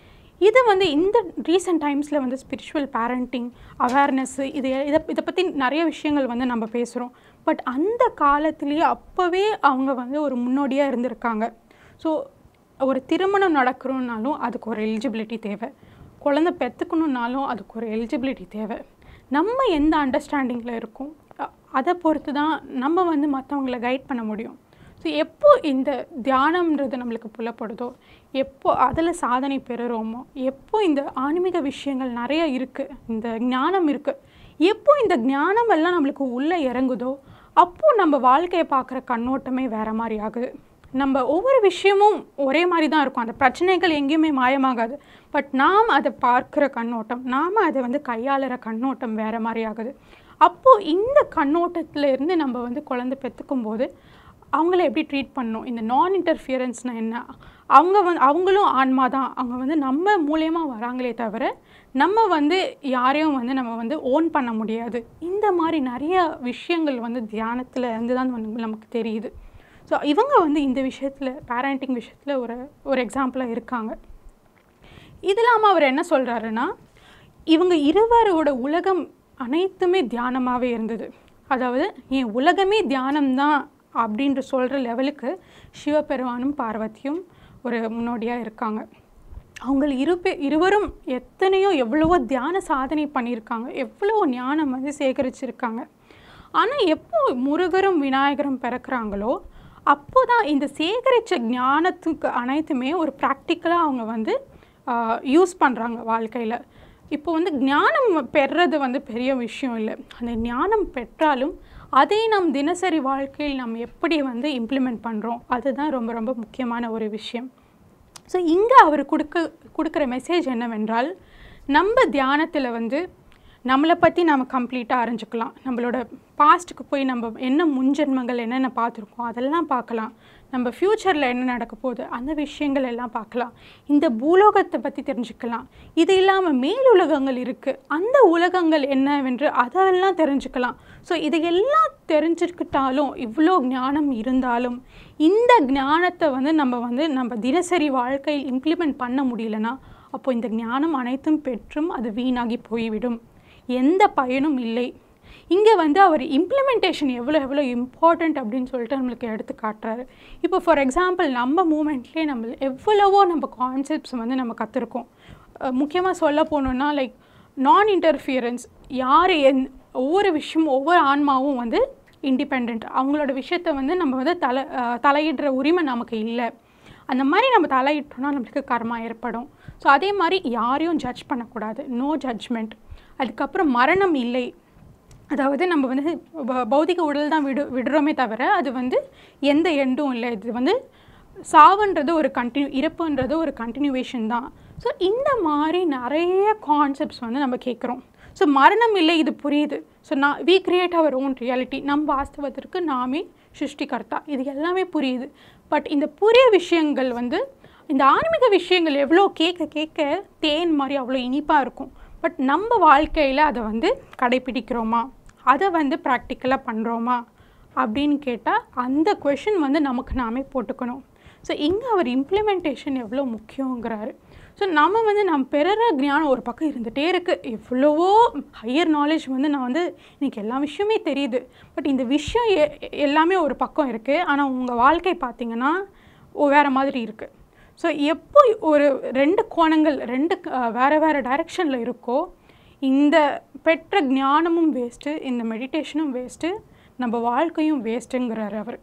இது வந்து இந்த ரீசெண்ட் டைம்ஸில் வந்து ஸ்பிரிச்சுவல் பேரண்டிங் அவேர்னஸ்ஸு இது இதை இதை பற்றி நிறைய விஷயங்கள் வந்து நம்ம பேசுகிறோம் பட் அந்த காலத்திலேயே அப்போவே அவங்க வந்து ஒரு முன்னோடியாக இருந்திருக்காங்க ஸோ ஒரு திருமணம் நடக்கணும்னாலும் அதுக்கு ஒரு எலிஜிபிலிட்டி தேவை குழந்தை பெற்றுக்கணுன்னாலும் அதுக்கு ஒரு எலிஜிபிலிட்டி தேவை நம்ம எந்த அண்டர்ஸ்டாண்டிங்கில் இருக்கோம் அ- அதை பொறுத்து தான் நம்ம வந்து மற்றவங்களை கைட் பண்ண முடியும் ஸோ எப்போ இந்த தியானம்ன்றது நம்மளுக்கு புலப்படுதோ எப்போ அதில் சாதனை பெறுகிறோமோ எப்போ இந்த ஆன்மீக விஷயங்கள் நிறைய இருக்குது இந்த ஞானம் இருக்குது எப்போ இந்த ஞானம் எல்லாம் நம்மளுக்கு உள்ளே இறங்குதோ அப்போ நம்ம வாழ்க்கையை பார்க்குற கண்ணோட்டமே வேற மாதிரி ஆகுது நம்ம ஒவ்வொரு விஷயமும் ஒரே மாதிரி தான் இருக்கும் அந்த பிரச்சனைகள் எங்கேயுமே மாயமாகாது பட் நாம் அதை பார்க்குற கண்ணோட்டம் நாம் அதை வந்து கையாளுற கண்ணோட்டம் வேற மாதிரி ஆகுது அப்போது இந்த கண்ணோட்டத்துல இருந்து நம்ம வந்து குழந்தை பெற்றுக்கும் போது அவங்கள எப்படி ட்ரீட் பண்ணணும் இந்த நான் இன்டர்ஃபியரன்ஸ்னால் என்ன அவங்க வந்து அவங்களும் ஆன்மா தான் அவங்க வந்து நம்ம மூலயமா வராங்களே தவிர நம்ம வந்து யாரையும் வந்து நம்ம வந்து ஓன் பண்ண முடியாது இந்த மாதிரி நிறைய விஷயங்கள் வந்து தியானத்தில் இருந்து தான் வந்து நமக்கு தெரியுது ஸோ இவங்க வந்து இந்த விஷயத்தில் பேரண்டிங் விஷயத்தில் ஒரு ஒரு எக்ஸாம்பிளாக இருக்காங்க இது இல்லாமல் அவர் என்ன சொல்கிறாருன்னா இவங்க இருவரோட உலகம் அனைத்துமே தியானமாகவே இருந்தது அதாவது என் உலகமே தியானம்தான் அப்படின்ற சொல்கிற லெவலுக்கு சிவபெருமானும் பார்வதியும் ஒரு முன்னோடியாக இருக்காங்க அவங்க இரு பே இருவரும் எத்தனையோ எவ்வளவோ தியான சாதனை பண்ணியிருக்காங்க எவ்வளோ ஞானம் வந்து சேகரிச்சிருக்காங்க ஆனால் எப்போ முருகரும் விநாயகரும் பிறக்கிறாங்களோ அப்போ தான் இந்த சேகரித்த ஞானத்துக்கு அனைத்துமே ஒரு ப்ராக்டிக்கலாக அவங்க வந்து யூஸ் பண்ணுறாங்க வாழ்க்கையில் இப்போ வந்து ஞானம் பெறுறது வந்து பெரிய விஷயம் இல்லை அந்த ஞானம் பெற்றாலும் அதை நம் தினசரி வாழ்க்கையில் நம்ம எப்படி வந்து இம்ப்ளிமெண்ட் பண்ணுறோம் அதுதான் ரொம்ப ரொம்ப முக்கியமான ஒரு விஷயம் ஸோ இங்கே அவர் கொடுக்க கொடுக்குற மெசேஜ் என்னவென்றால் நம்ம தியானத்தில் வந்து நம்மளை பற்றி நம்ம கம்ப்ளீட்டாக அறிஞ்சுக்கலாம் நம்மளோட பாஸ்ட்டுக்கு போய் நம்ம என்ன முன்ஜென்மங்கள் என்னென்ன பார்த்துருக்கோம் அதெல்லாம் பார்க்கலாம் நம்ம ஃப்யூச்சரில் என்ன நடக்க போகுது அந்த விஷயங்கள் எல்லாம் பார்க்கலாம் இந்த பூலோகத்தை பற்றி தெரிஞ்சுக்கலாம் இது இல்லாமல் மேலுலகங்கள் இருக்குது அந்த உலகங்கள் என்னவென்று அதெல்லாம் தெரிஞ்சுக்கலாம் ஸோ இதையெல்லாம் தெரிஞ்சுக்கிட்டாலும் இவ்வளோ ஞானம் இருந்தாலும் இந்த ஞானத்தை வந்து நம்ம வந்து நம்ம தினசரி வாழ்க்கையில் இம்ப்ளிமெண்ட் பண்ண முடியலனா அப்போ இந்த ஞானம் அனைத்தும் பெற்றும் அது வீணாகி போய்விடும் எந்த பயனும் இல்லை இங்கே வந்து அவர் இம்ப்ளிமெண்டேஷன் எவ்வளோ எவ்வளோ இம்பார்ட்டண்ட் அப்படின்னு சொல்லிட்டு நம்மளுக்கு எடுத்து காட்டுறாரு இப்போ ஃபார் எக்ஸாம்பிள் நம்ம மூமெண்ட்லேயே நம்ம எவ்வளவோ நம்ம கான்செப்ட்ஸ் வந்து நம்ம கற்றுருக்கோம் முக்கியமாக சொல்ல போனோம்னா லைக் நான் இன்டர்ஃபியரன்ஸ் யார் என் ஒவ்வொரு விஷயமும் ஒவ்வொரு ஆன்மாவும் வந்து இண்டிபெண்ட் அவங்களோட விஷயத்த வந்து நம்ம வந்து தலை அஹ், தலையிடுற உரிமை நமக்கு இல்லை அந்த மாதிரி நம்ம தலையிட்டோம்னா நம்மளுக்கு கர்மா ஏற்படும் ஸோ அதே மாதிரி யாரையும் ஜட்ஜ் பண்ணக்கூடாது நோ ஜட்ஜ்மெண்ட் அதுக்கப்புறம் மரணம் இல்லை அதாவது நம்ம வந்து ப- பௌதிக உடல் தான் விடு விடுறோமே தவிர அது வந்து எந்த எண்டும் இல்லை இது வந்து சாவுன்றது ஒரு கண்டினியூ இறப்புன்றது ஒரு கண்டினியூவேஷன் தான் ஸோ இந்த மாதிரி நிறைய கான்செப்ட்ஸ் வந்து நம்ம கேட்குறோம் ஸோ மரணம் இல்லை இது புரியுது ஸோ நான் we create our own reality நம் வாஸ்தவத்திற்கு நாமே சிருஷ்டிகர்த்தா இது எல்லாமே புரியுது பட் இந்த புரிய விஷயங்கள் வந்து இந்த ஆன்மீக விஷயங்கள் எவ்வளோ கேட்க கேட்க தேன் மாதிரி அவ்வளோ இனிப்பாக இருக்கும் பட் நம்ம வாழ்க்கையில் அதை வந்து கடைப்பிடிக்கிறோமா அதை வந்து ப்ராக்டிக்கலாக பண்ணுறோமா அப்படின்னு கேட்டால் அந்த கொஷின் வந்து நமக்கு நாமே போட்டுக்கணும் ஸோ இங்கே அவர் இம்ப்ளிமெண்டேஷன் எவ்வளோ முக்கியங்கிறாரு ஸோ நம்ம வந்து நம்ம பெறுற ஞானம் ஒரு பக்கம் இருந்துகிட்டே இருக்குது எவ்வளவோ ஹையர் நாலேஜ் வந்து நான் வந்து எனக்கு எல்லா விஷயமே தெரியுது பட் இந்த விஷயம் எ- எல்லாமே ஒரு பக்கம் இருக்குது ஆனால் உங்கள் வாழ்க்கை பார்த்தீங்கன்னா ஓ- வேற மாதிரி இருக்குது ஸோ எப்போ ஒரு ரெண்டு கோணங்கள் ரெண்டு அஹ், வேற வேறு டைரெக்ஷனில் இருக்கோ இந்த பெற்ற ஞானமும் வேஸ்ட்டு இந்த மெடிடேஷனும் வேஸ்ட்டு நம்ம வாழ்க்கையும் வேஸ்ட்டுங்கிறாரு அவர்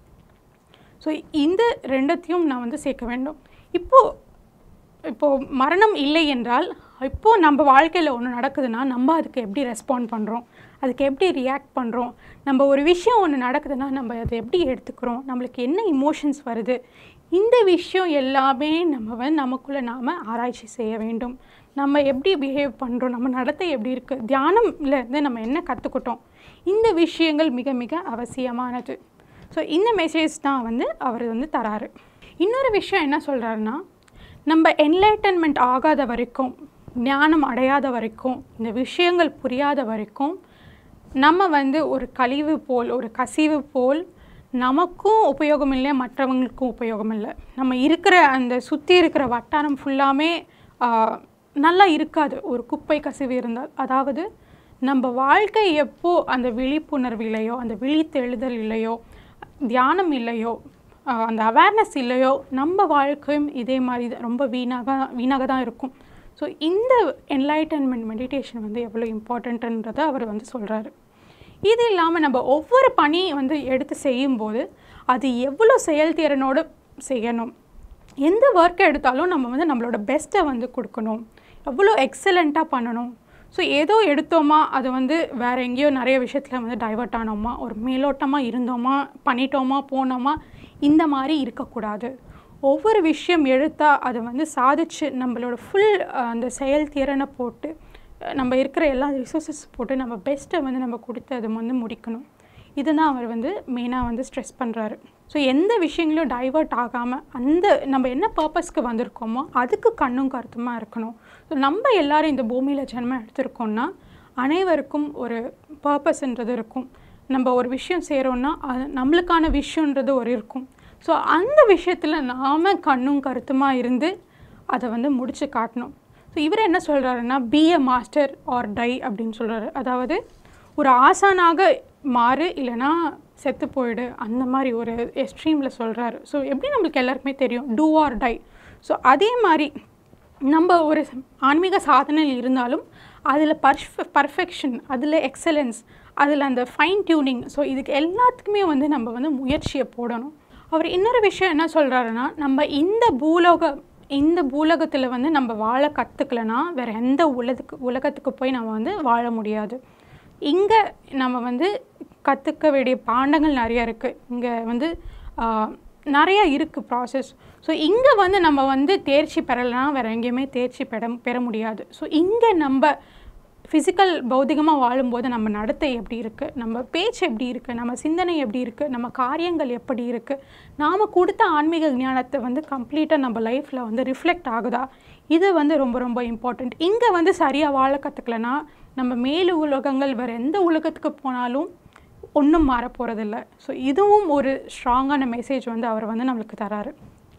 ஸோ இந்த ரெண்டத்தையும் நான் வந்து சேர்க்க வேண்டும் இப்போது இப்போது மரணம் இல்லை என்றால் இப்போது நம்ம வாழ்க்கையில் ஒன்று நடக்குதுன்னா நம்ம அதுக்கு எப்படி ரெஸ்பாண்ட் பண்ணுறோம் அதுக்கு எப்படி ரியாக்ட் பண்ணுறோம் நம்ம ஒரு விஷயம் ஒன்று நடக்குதுன்னா நம்ம அதை எப்படி எடுத்துக்கிறோம் நம்மளுக்கு என்ன இமோஷன்ஸ் வருது இந்த விஷயம் எல்லாமே நம்ம வந்து நமக்குள்ளே நாம் ஆராய்ச்சி செய்ய வேண்டும் நம்ம எப்படி பிஹேவ் பண்ணுறோம் நம்ம நடத்தை எப்படி இருக்குது தியானம்ல இருந்து நம்ம என்ன கற்றுக்கிட்டோம் இந்த விஷயங்கள் மிக மிக அவசியமானது ஸோ இந்த மெசேஜ் தான் வந்து அவர் வந்து தராரு இன்னொரு விஷயம் என்ன சொல்கிறாருன்னா நம்ம என்லைட்டன்மெண்ட் ஆகாத வரைக்கும் ஞானம் அடையாத வரைக்கும் இந்த விஷயங்கள் புரியாத வரைக்கும் நம்ம வந்து ஒரு கழிவு போல் ஒரு கசிவு போல் நமக்கும் உபயோகம் இல்லை மற்றவங்களுக்கும் உபயோகம் இல்லை நம்ம இருக்கிற அந்த சுற்றி இருக்கிற வட்டாரம் ஃபுல்லாமே ஆஹ், நல்லா இருக்காது ஒரு குப்பை கசிவு இருந்தால் அதாவது நம்ம வாழ்க்கை எப்போ அந்த விழிப்புணர்வு இல்லையோ அந்த விழித்தெழுதல் இல்லையோ தியானம் இல்லையோ ஆஹ் அந்த அவேர்னஸ் இல்லையோ நம்ம வாழ்க்கையும் இதே மாதிரி தான் ரொம்ப வீணாக வீணாக தான் இருக்கும் ஸோ இந்த என்லைட்டன்மெண்ட் மெடிடேஷன் வந்து எவ்வளோ இம்பார்ட்டண்ட்டுன்றதை அவர் வந்து சொல்கிறாரு இது இல்லாமல் நம்ம ஒவ்வொரு பணி வந்து எடுத்து செய்யும்போது அது எவ்வளோ செயல்திறனோடு செய்யணும் எந்த ஒர்க் எடுத்தாலும் நம்ம வந்து நம்மளோட பெஸ்ட்டை வந்து கொடுக்கணும் எவ்வளோ எக்ஸலண்ட்டாக பண்ணணும் ஸோ ஏதோ எடுத்தோமா அது வந்து வேற எங்கேயோ நிறைய விஷயத்தில் வந்து டைவர்ட் ஆனோமா ஒரு மேலோட்டமாக இருந்தோமா பண்ணிட்டோமா போனோமா இந்த மாதிரி இருக்கக்கூடாது ஒவ்வொரு விஷயம் எடுத்தால் அதை வந்து சாதிச்சு நம்மளோட ஃபுல் அந்த செயல்திறனை போட்டு அஹ், நம்ம இருக்கிற எல்லா ரிசோர்ஸஸ் போட்டு நம்ம பெஸ்ட்டை வந்து நம்ம கொடுத்து அதை வந்து முடிக்கணும் இதுதான் அவர் வந்து மெயினாக வந்து ஸ்ட்ரெஸ் பண்ணுறாரு ஸோ எந்த விஷயங்களும் டைவர்ட் ஆகாமல் அந்த நம்ம என்ன பர்பஸ்க்கு வந்திருக்கோமோ அதுக்கு கண்ணும் கருத்துமாக இருக்கணும் ஸோ நம்ம எல்லாரும் இந்த பூமியில் ஜென்மம் எடுத்திருக்கோம்னா அனைவருக்கும் ஒரு பர்பஸ்ன்றது இருக்கும் நம்ம ஒரு விஷயம் செய்கிறோன்னா அது நம்மளுக்கான விஷயன்றது ஒரு இருக்கும் ஸோ அந்த விஷயத்தில் நாம் கண்ணும் கருத்துமாக இருந்து அதை வந்து முடிச்சு காட்டணும் ஸோ இவர் என்ன சொல்கிறாருன்னா be a master or die அப்படின்னு சொல்கிறாரு அதாவது ஒரு ஆசானாக மாறு இல்லைன்னா செத்து போயிடு அந்த மாதிரி ஒரு எக்ஸ்ட்ரீமில் சொல்கிறாரு ஸோ எப்படி நம்மளுக்கு எல்லாருக்குமே தெரியும் டூ ஆர் டை ஸோ அதே மாதிரி நம்ம ஒரு ஆன்மீக சாதனையில் இருந்தாலும் அதில் பர்ஃப பர்ஃபெக்ஷன் அதில் எக்ஸலன்ஸ் அதில் அந்த ஃபைன் டியூனிங் ஸோ இதுக்கு எல்லாத்துக்குமே வந்து நம்ம வந்து முயற்சியை போடணும் அவர் இன்னொரு விஷயம் என்ன சொல்கிறாருன்னா நம்ம இந்த பூலோக இந்த பூலகத்தில் வந்து நம்ம வாழ கற்றுக்கலனா வேறு எந்த உலகத்துக்கு உலகத்துக்கு போய் நம்ம வந்து வாழ முடியாது இங்கே நம்ம வந்து கற்றுக்க வேண்டிய பாண்டங்கள் நிறைய இருக்குது இங்கே வந்து ஆஹ், நிறைய இருக்குது ப்ராசஸ் ஸோ இங்கே வந்து நம்ம வந்து தேர்ச்சி பெறலைன்னா வேறு எங்கேயுமே தேர்ச்சி பெற பெற முடியாது ஸோ இங்கே நம்ம ஃபிசிக்கல் பௌதிகமாக வாழும்போது நம்ம நடத்தை எப்படி இருக்குது நம்ம பேச்சு எப்படி இருக்குது நம்ம சிந்தனை எப்படி இருக்குது நம்ம காரியங்கள் எப்படி இருக்குது நாம் கொடுத்த ஆன்மீக ஞானத்தை வந்து கம்ப்ளீட்டாக நம்ம லைஃப்பில் வந்து ரிஃப்ளெக்ட் ஆகுதா இது வந்து ரொம்ப ரொம்ப இம்பார்ட்டண்ட் இங்கே வந்து சரியாக வாழ கற்றுக்கலனா நம்ம மேலு உலகங்கள் வேறு எந்த உலகத்துக்கு போனாலும் ஒன்றும் மாற போகிறதில்ல ஸோ இதுவும் ஒரு ஸ்ட்ராங்கான மெசேஜ் வந்து அவர் வந்து நம்மளுக்கு தராரு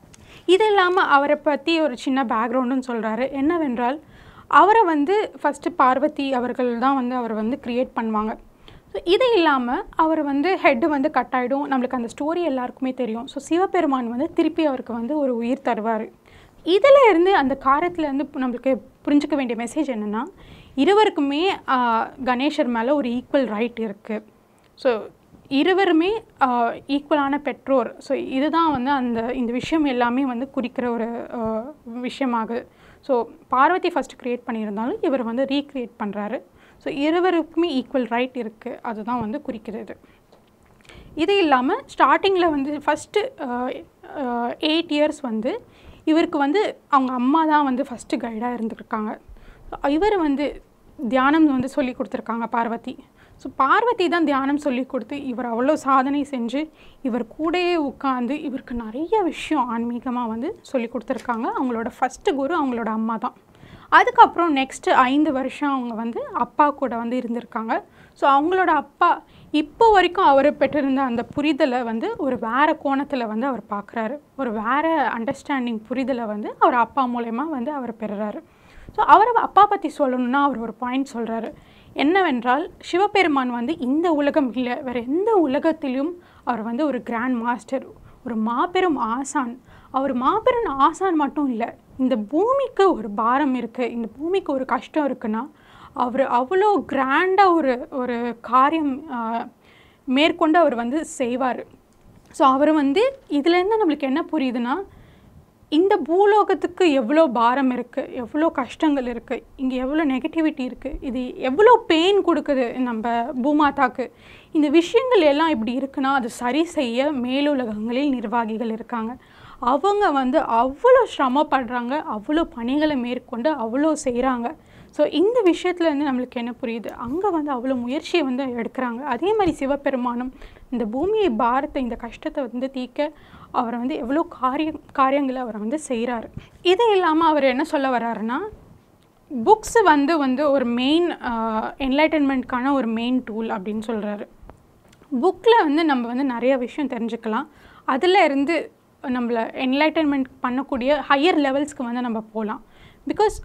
இது இல்லாமல் அவரை பற்றி ஒரு சின்ன பேக்ரவுண்டுன்னு சொல்கிறாரு என்னவென்றால் அவரை வந்து ஃபஸ்ட்டு பார்வதி அவர்கள் தான் வந்து அவர் வந்து க்ரியேட் பண்ணுவாங்க ஸோ இது இல்லாமல் அவர் வந்து ஹெட்டு வந்து கட் ஆகிடும் நம்மளுக்கு அந்த ஸ்டோரி எல்லாருக்குமே தெரியும் ஸோ சிவபெருமான் வந்து திருப்பி அவருக்கு வந்து ஒரு உயிர் தருவார் இதில் இருந்து அந்த காரியத்தில் இருந்து நம்மளுக்கு புரிஞ்சுக்க வேண்டிய மெசேஜ் என்னென்னா இருவருக்குமே ஆஹ், கணேசர் மேலே ஒரு ஈக்குவல் ரைட் இருக்குது ஸோ இருவருமே ஈக்குவலான பெற்றோர் ஸோ இதுதான் வந்து அந்த இந்த விஷயம் எல்லாமே வந்து குறிக்கிற ஒரு ஆஹ், விஷயமாகுது ஸோ பார்வதி ஃபஸ்ட்டு க்ரியேட் பண்ணியிருந்தாலும் இவர் வந்து ரீக்ரியேட் பண்ணுறாரு ஸோ இருவருக்குமே ஈக்குவல் ரைட் இருக்குது அதுதான் வந்து குறிக்கிறது இது இல்லாமல் ஸ்டார்டிங்கில் வந்து ஃபஸ்ட்டு எயிட் இயர்ஸ் வந்து இவருக்கு வந்து அவங்க அம்மா தான் வந்து ஃபஸ்ட்டு கைடாக இருந்திருக்காங்க இவர் வந்து தியானம் வந்து சொல்லி கொடுத்துருக்காங்க பார்வதி ஸோ பார்வதி தான் தியானம் சொல்லி கொடுத்து இவர் அவ்வளோ சாதனை செஞ்சு இவர் கூடயே உட்காந்து இவருக்கு நிறைய விஷயம் ஆன்மீகமாக வந்து சொல்லி கொடுத்துருக்காங்க அவங்களோட ஃபஸ்ட்டு குரு அவங்களோட அம்மா தான் அதுக்கப்புறம் நெக்ஸ்ட்டு ஐந்து வருஷம் அவங்க வந்து அப்பா கூட வந்து இருந்திருக்காங்க ஸோ அவங்களோட அப்பா இப்போ வரைக்கும் அவர் பெற்றிருந்த அந்த புரிதலை வந்து ஒரு வேறு கோணத்தில் வந்து அவர் பார்க்குறாரு ஒரு வேறு அண்டர்ஸ்டாண்டிங் புரிதலை வந்து அவர் அப்பா மூலயமா வந்து அவர் பெறுறாரு ஸோ அவர் அப்பா பற்றி சொல்லணும்னா அவர் ஒரு பாயிண்ட் சொல்கிறாரு என்னவென்றால் சிவபெருமான் வந்து இந்த உலகம் இல்லை வேறு எந்த உலகத்திலும் அவர் வந்து ஒரு கிராண்ட் மாஸ்டர் ஒரு மாபெரும் ஆசான் அவர் மாபெரும் ஆசான் மட்டும் இல்லை இந்த பூமிக்கு ஒரு பாரம் இருக்குது இந்த பூமிக்கு ஒரு கஷ்டம் இருக்குன்னா அவர் அவ்வளோ கிராண்டாக ஒரு ஒரு காரியம் ஆஹ், மேற்கொண்டு அவர் வந்து செய்வார் ஸோ அவர் வந்து இதுலேருந்து நம்மளுக்கு என்ன புரியுதுன்னா இந்த பூலோகத்துக்கு எவ்வளோ பாரம் இருக்குது எவ்வளோ கஷ்டங்கள் இருக்குது இங்கே எவ்வளோ நெகட்டிவிட்டி இருக்குது இது எவ்வளோ பெயின் கொடுக்குது நம்ம பூமாதாக்கு இந்த விஷயங்கள் எல்லாம் இப்படி இருக்குன்னா அது சரி செய்ய மேலுலகங்களில் நிர்வாகிகள் இருக்காங்க அவங்க வந்து அவ்வளோ சிரமப்படுறாங்க அவ்வளோ பணிகளை மேற்கொண்டு அவ்வளோ செய்கிறாங்க ஸோ இந்த விஷயத்துல இருந்து நம்மளுக்கு என்ன புரியுது அங்கே வந்து அவ்வளோ முயற்சியை வந்து எடுக்கிறாங்க அதே மாதிரி சிவபெருமானும் இந்த பூமியை பாரத்தை இந்த கஷ்டத்தை வந்து தீர்க்க அவர் வந்து எவ்வளோ காரியம் காரியங்களை அவர் வந்து செய்கிறாரு இது இல்லாமல் அவர் என்ன சொல்ல வர்றாருன்னா புக்ஸ் வந்து வந்து ஒரு மெயின் என்லைட்டன்மெண்ட்கான ஒரு மெயின் டூல் அப்படின்னு சொல்கிறாரு புக்கில் வந்து நம்ம வந்து நிறைய விஷயம் தெரிஞ்சுக்கலாம் அதில் இருந்து நம்மளை என்லைட்டன்மெண்ட் பண்ணக்கூடிய ஹையர் லெவல்ஸ்க்கு வந்து நம்ம போகலாம் பிகாஸ்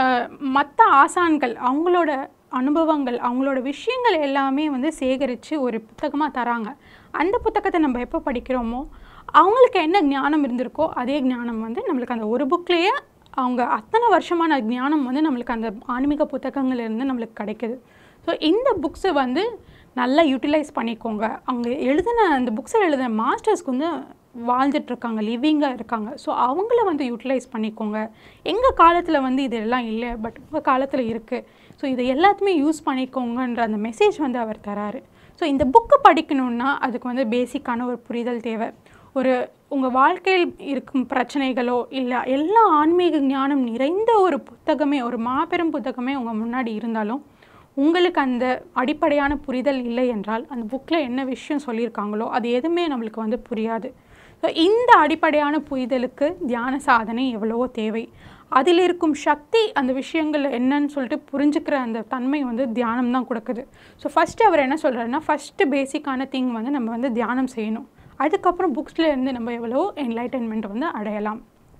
மற்ற ஆசான்கள் அவங்களோட அனுபவங்கள் அவங்களோட விஷயங்கள் எல்லாமே வந்து சேகரித்து ஒரு புத்தகமாக தராங்க அந்த புத்தகத்தை நம்ம எப்போ படிக்கிறோமோ அவங்களுக்கு என்ன ஞானம் இருந்திருக்கோ அதே ஞானம் வந்து நம்மளுக்கு அந்த ஒரு புக்லேயே அவங்க அத்தனை வருஷமான ஞானம் வந்து நம்மளுக்கு அந்த ஆன்மீக புத்தகங்கள்ல இருந்து நம்மளுக்கு கிடைக்குது ஸோ இந்த புக்ஸை வந்து நல்லா யூட்டிலைஸ் பண்ணிக்கோங்க அவங்க எழுதின அந்த புக்ஸில் எழுதின மாஸ்டர்ஸ்க்கு வந்து வாழ்ந்துட்டு இருக்காங்க லிவிங்காக இருக்காங்க ஸோ அவங்கள வந்து யூட்டிலைஸ் பண்ணிக்கோங்க எங்கள் காலத்தில் வந்து இதெல்லாம் இல்லை பட் உங்கள் காலத்தில் இருக்குது ஸோ இதை எல்லாத்தையுமே யூஸ் பண்ணிக்கோங்கன்ற அந்த மெசேஜ் வந்து அவர் தராரு ஸோ இந்த புக்கு படிக்கணுன்னா அதுக்கு வந்து பேசிக்கான ஒரு புரிதல் தேவை ஒரு உங்கள் வாழ்க்கையில் இருக்கும் பிரச்சனைகளோ இல்லை எல்லா ஆன்மீக ஞானம் நிறைந்த ஒரு புத்தகமே ஒரு மாபெரும் புத்தகமே உங்கள் முன்னாடி இருந்தாலும் உங்களுக்கு அந்த அடிப்படையான புரிதல் இல்லை என்றால் அந்த புக்கில் என்ன விஷயம் சொல்லியிருக்காங்களோ அது எதுவுமே நம்மளுக்கு வந்து புரியாது ஸோ இந்த அடிப்படையான புரிதலுக்கு தியான சாதனை எவ்வளவோ தேவை அதில் இருக்கும் சக்தி அந்த விஷயங்கள் என்னன்னு சொல்லிட்டு புரிஞ்சுக்கிற அந்த தன்மை வந்து தியானம் தான் கொடுக்குது ஸோ ஃபஸ்ட்டு அவர் என்ன சொல்கிறாருன்னா ஃபஸ்ட்டு பேசிக்கான திங் வந்து நம்ம வந்து தியானம் செய்யணும் அதுக்கப்புறம் புக்ஸில் இருந்து நம்ம எவ்வளோ என்லைட்டன்மெண்ட் வந்து அடையலாம்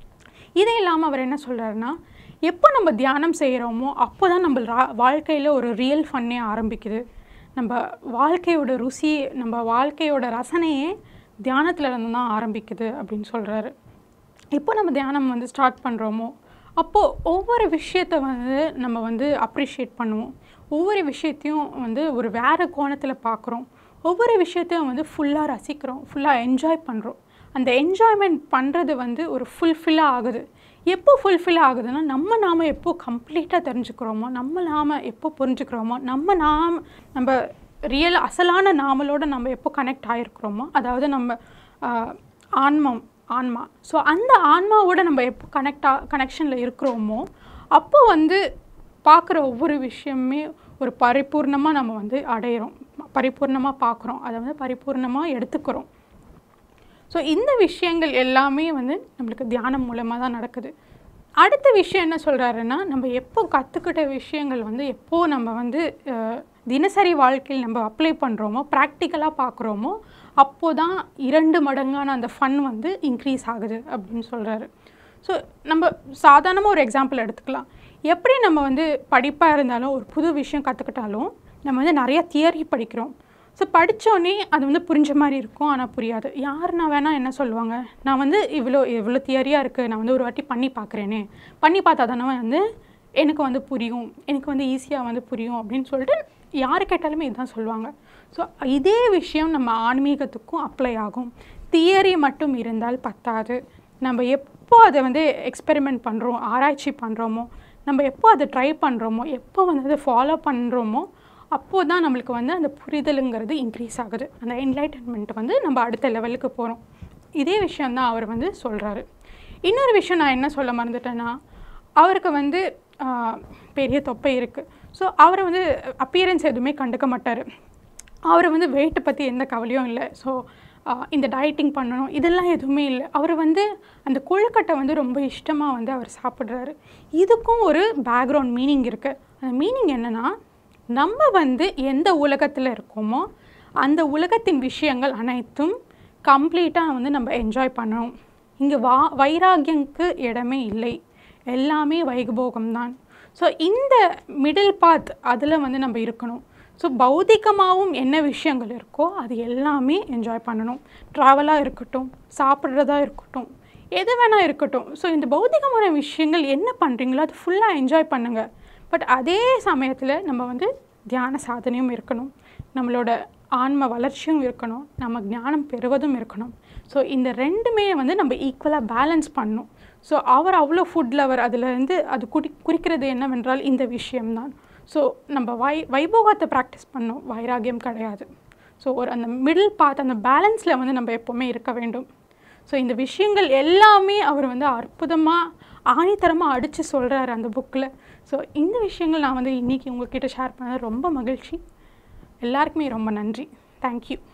இது இல்லாமல் அவர் என்ன சொல்கிறாருன்னா எப்போ நம்ம தியானம் செய்கிறோமோ அப்போ தான் நம்ம வாழ்க்கையில் ஒரு ரியல் ஃபன்னே ஆரம்பிக்குது நம்ம வாழ்க்கையோட ருசி நம்ம வாழ்க்கையோட ரசனையே தியானத்தில் இருந்து தான் ஆரம்பிக்குது அப்படின்னு சொல்கிறாரு எப்போ நம்ம தியானம் வந்து ஸ்டார்ட் பண்ணுறோமோ அப்போது ஒவ்வொரு விஷயத்தை வந்து நம்ம வந்து அப்ரிஷியேட் பண்ணுவோம் ஒவ்வொரு விஷயத்தையும் வந்து ஒரு வேறு கோணத்தில் பார்க்குறோம் ஒவ்வொரு விஷயத்தையும் வந்து ஃபுல்லாக ரசிக்கிறோம் ஃபுல்லாக என்ஜாய் பண்ணுறோம் அந்த என்ஜாய்மெண்ட் பண்ணுறது வந்து ஒரு ஃபுல்ஃபில்லாக ஆகுது எப்போ ஃபுல்ஃபில் ஆகுதுன்னா நம்ம நாம எப்போ கம்ப்ளீட்டாக தெரிஞ்சுக்கிறோமோ நம்ம நாம எப்போ புரிஞ்சுக்கிறோமோ நம்ம நாம் நம்ம ரியல் அசலான நாமளோட நம்ம எப்போ கனெக்ட் ஆகிருக்கிறோமோ அதாவது நம்ம ஆஹ், ஆன்மம் ஆன்மா ஸோ அந்த ஆன்மாவோட நம்ம எப்போ கனெக்ட் ஆ கனெக்ஷனில் இருக்கிறோமோ அப்போ வந்து பார்க்குற ஒவ்வொரு விஷயமே ஒரு பரிபூர்ணமாக நம்ம வந்து அடையிறோம் பரிபூர்ணமாக பார்க்குறோம் அதை வந்து பரிபூர்ணமாக எடுத்துக்கிறோம் ஸோ இந்த விஷயங்கள் எல்லாமே வந்து நம்மளுக்கு தியானம் மூலமாக தான் நடக்குது அடுத்த விஷயம் என்ன சொல்கிறாருன்னா நம்ம எப்போ கற்றுக்கிட்ட விஷயங்கள் வந்து எப்போ நம்ம வந்து அஹ், தினசரி வாழ்க்கையில் நம்ம அப்ளை பண்ணுறோமோ ப்ராக்டிக்கலாக பார்க்குறோமோ அப்போ தான் இரண்டு மடங்கான அந்த ஃபன் வந்து இன்க்ரீஸ் ஆகுது அப்படின்னு சொல்கிறாரு ஸோ நம்ம சாதாரணமாக ஒரு எக்ஸாம்பிள் எடுத்துக்கலாம் எப்படி நம்ம வந்து படிப்பாக இருந்தாலும் ஒரு புது விஷயம் கற்றுக்கிட்டாலும் நம்ம வந்து நிறைய தியரி படிக்கிறோம் ஸோ படித்தோடனே அது வந்து புரிஞ்ச மாதிரி இருக்கும் ஆனால் புரியாது யாருன்னா வேணால் என்ன சொல்லுவாங்க நான் வந்து இவ்வளோ இவ்வளோ தியரியாக இருக்குது நான் வந்து ஒரு வாட்டி பண்ணி பார்க்குறேனே பண்ணி பார்த்தா தானே வந்து எனக்கு வந்து புரியும் எனக்கு வந்து ஈஸியாக வந்து புரியும் அப்படின்னு சொல்லிட்டு யார் கேட்டாலுமே இதுதான் சொல்லுவாங்க ஸோ இதே விஷயம் நம்ம ஆன்மீகத்துக்கும் அப்ளை ஆகும் தியரி மட்டும் இருந்தால் பத்தாது நம்ம எப்போ அதை வந்து எக்ஸ்பெரிமெண்ட் பண்ணுறோம் ஆராய்ச்சி பண்ணுறோமோ நம்ம எப்போ அதை ட்ரை பண்ணுறோமோ எப்போ வந்து அதை ஃபாலோ பண்ணுறோமோ அப்போது தான் நம்மளுக்கு வந்து அந்த புரிதலுங்கிறது இன்க்ரீஸ் ஆகுது அந்த என்லைட்டன்மெண்ட் வந்து நம்ம அடுத்த லெவலுக்கு போகிறோம் இதே விஷயந்தான் அவர் வந்து சொல்கிறாரு இன்னொரு விஷயம் நான் என்ன சொல்ல மறந்துட்டேன்னா அவருக்கு வந்து ஆஹ், பெரிய தொப்பை இருக்குது ஸோ அவரை வந்து அப்பியரன்ஸ் எதுவுமே கண்டுக்க மாட்டார் அவர் வந்து வெயிட்டை பற்றி எந்த கவலையும் இல்லை ஸோ இந்த டயட்டிங் பண்ணணும் இதெல்லாம் எதுவுமே இல்லை அவர் வந்து அந்த கொழுக்கட்டை வந்து ரொம்ப இஷ்டமாக வந்து அவர் சாப்பிட்றாரு இதுக்கும் ஒரு பேக்ரவுண்ட் மீனிங் இருக்குது அந்த மீனிங் என்னென்னா நம்ம வந்து எந்த உலகத்தில் இருக்கோமோ அந்த உலகத்தின் விஷயங்கள் அனைத்தும் கம்ப்ளீட்டாக வந்து நம்ம என்ஜாய் பண்ணணும் இங்கே வா வைராகியங்க்கு இடமே இல்லை எல்லாமே வைகுபோகம்தான் ஸோ இந்த மிடில் பாத் அதில் வந்து நம்ம இருக்கணும் ஸோ பௌதிகமாகவும் என்ன விஷயங்கள் இருக்கோ அது எல்லாமே என்ஜாய் பண்ணணும் ட்ராவலாக இருக்கட்டும் சாப்பிட்றதா இருக்கட்டும் எது வேணால் இருக்கட்டும் ஸோ இந்த பௌதிகமான விஷயங்கள் என்ன பண்ணுறீங்களோ அது ஃபுல்லாக என்ஜாய் பண்ணுங்கள் பட் அதே சமயத்தில் நம்ம வந்து தியான சாதனையும் இருக்கணும் நம்மளோட ஆன்ம வளர்ச்சியும் இருக்கணும் நம்ம ஞானம் பெறுவதும் இருக்கணும் ஸோ இந்த ரெண்டுமே வந்து நம்ம ஈக்குவலாக பேலன்ஸ் பண்ணணும் ஸோ அவர் அவ்வளோ ஃபுட் லவர் அதுலேருந்து அது குறி குறிக்கிறது என்னவென்றால் இந்த விஷயம்தான் ஸோ நம்ம வை வைபோகத்தை ப்ராக்டிஸ் பண்ணோம் வைராகியம் கிடையாது ஸோ ஒரு அந்த மிடில் பாத் அந்த பேலன்ஸில் வந்து நம்ம எப்போவுமே இருக்க வேண்டும் ஸோ இந்த விஷயங்கள் எல்லாமே அவர் வந்து அற்புதமாக ஆணித்தரமாக அடித்து சொல்கிறாரு அந்த புக்கில் ஸோ இந்த விஷயங்கள் நான் வந்து இன்றைக்கி உங்ககிட்ட ஷேர் பண்ணது ரொம்ப மகிழ்ச்சி எல்லாருக்குமே ரொம்ப நன்றி தேங்க்யூ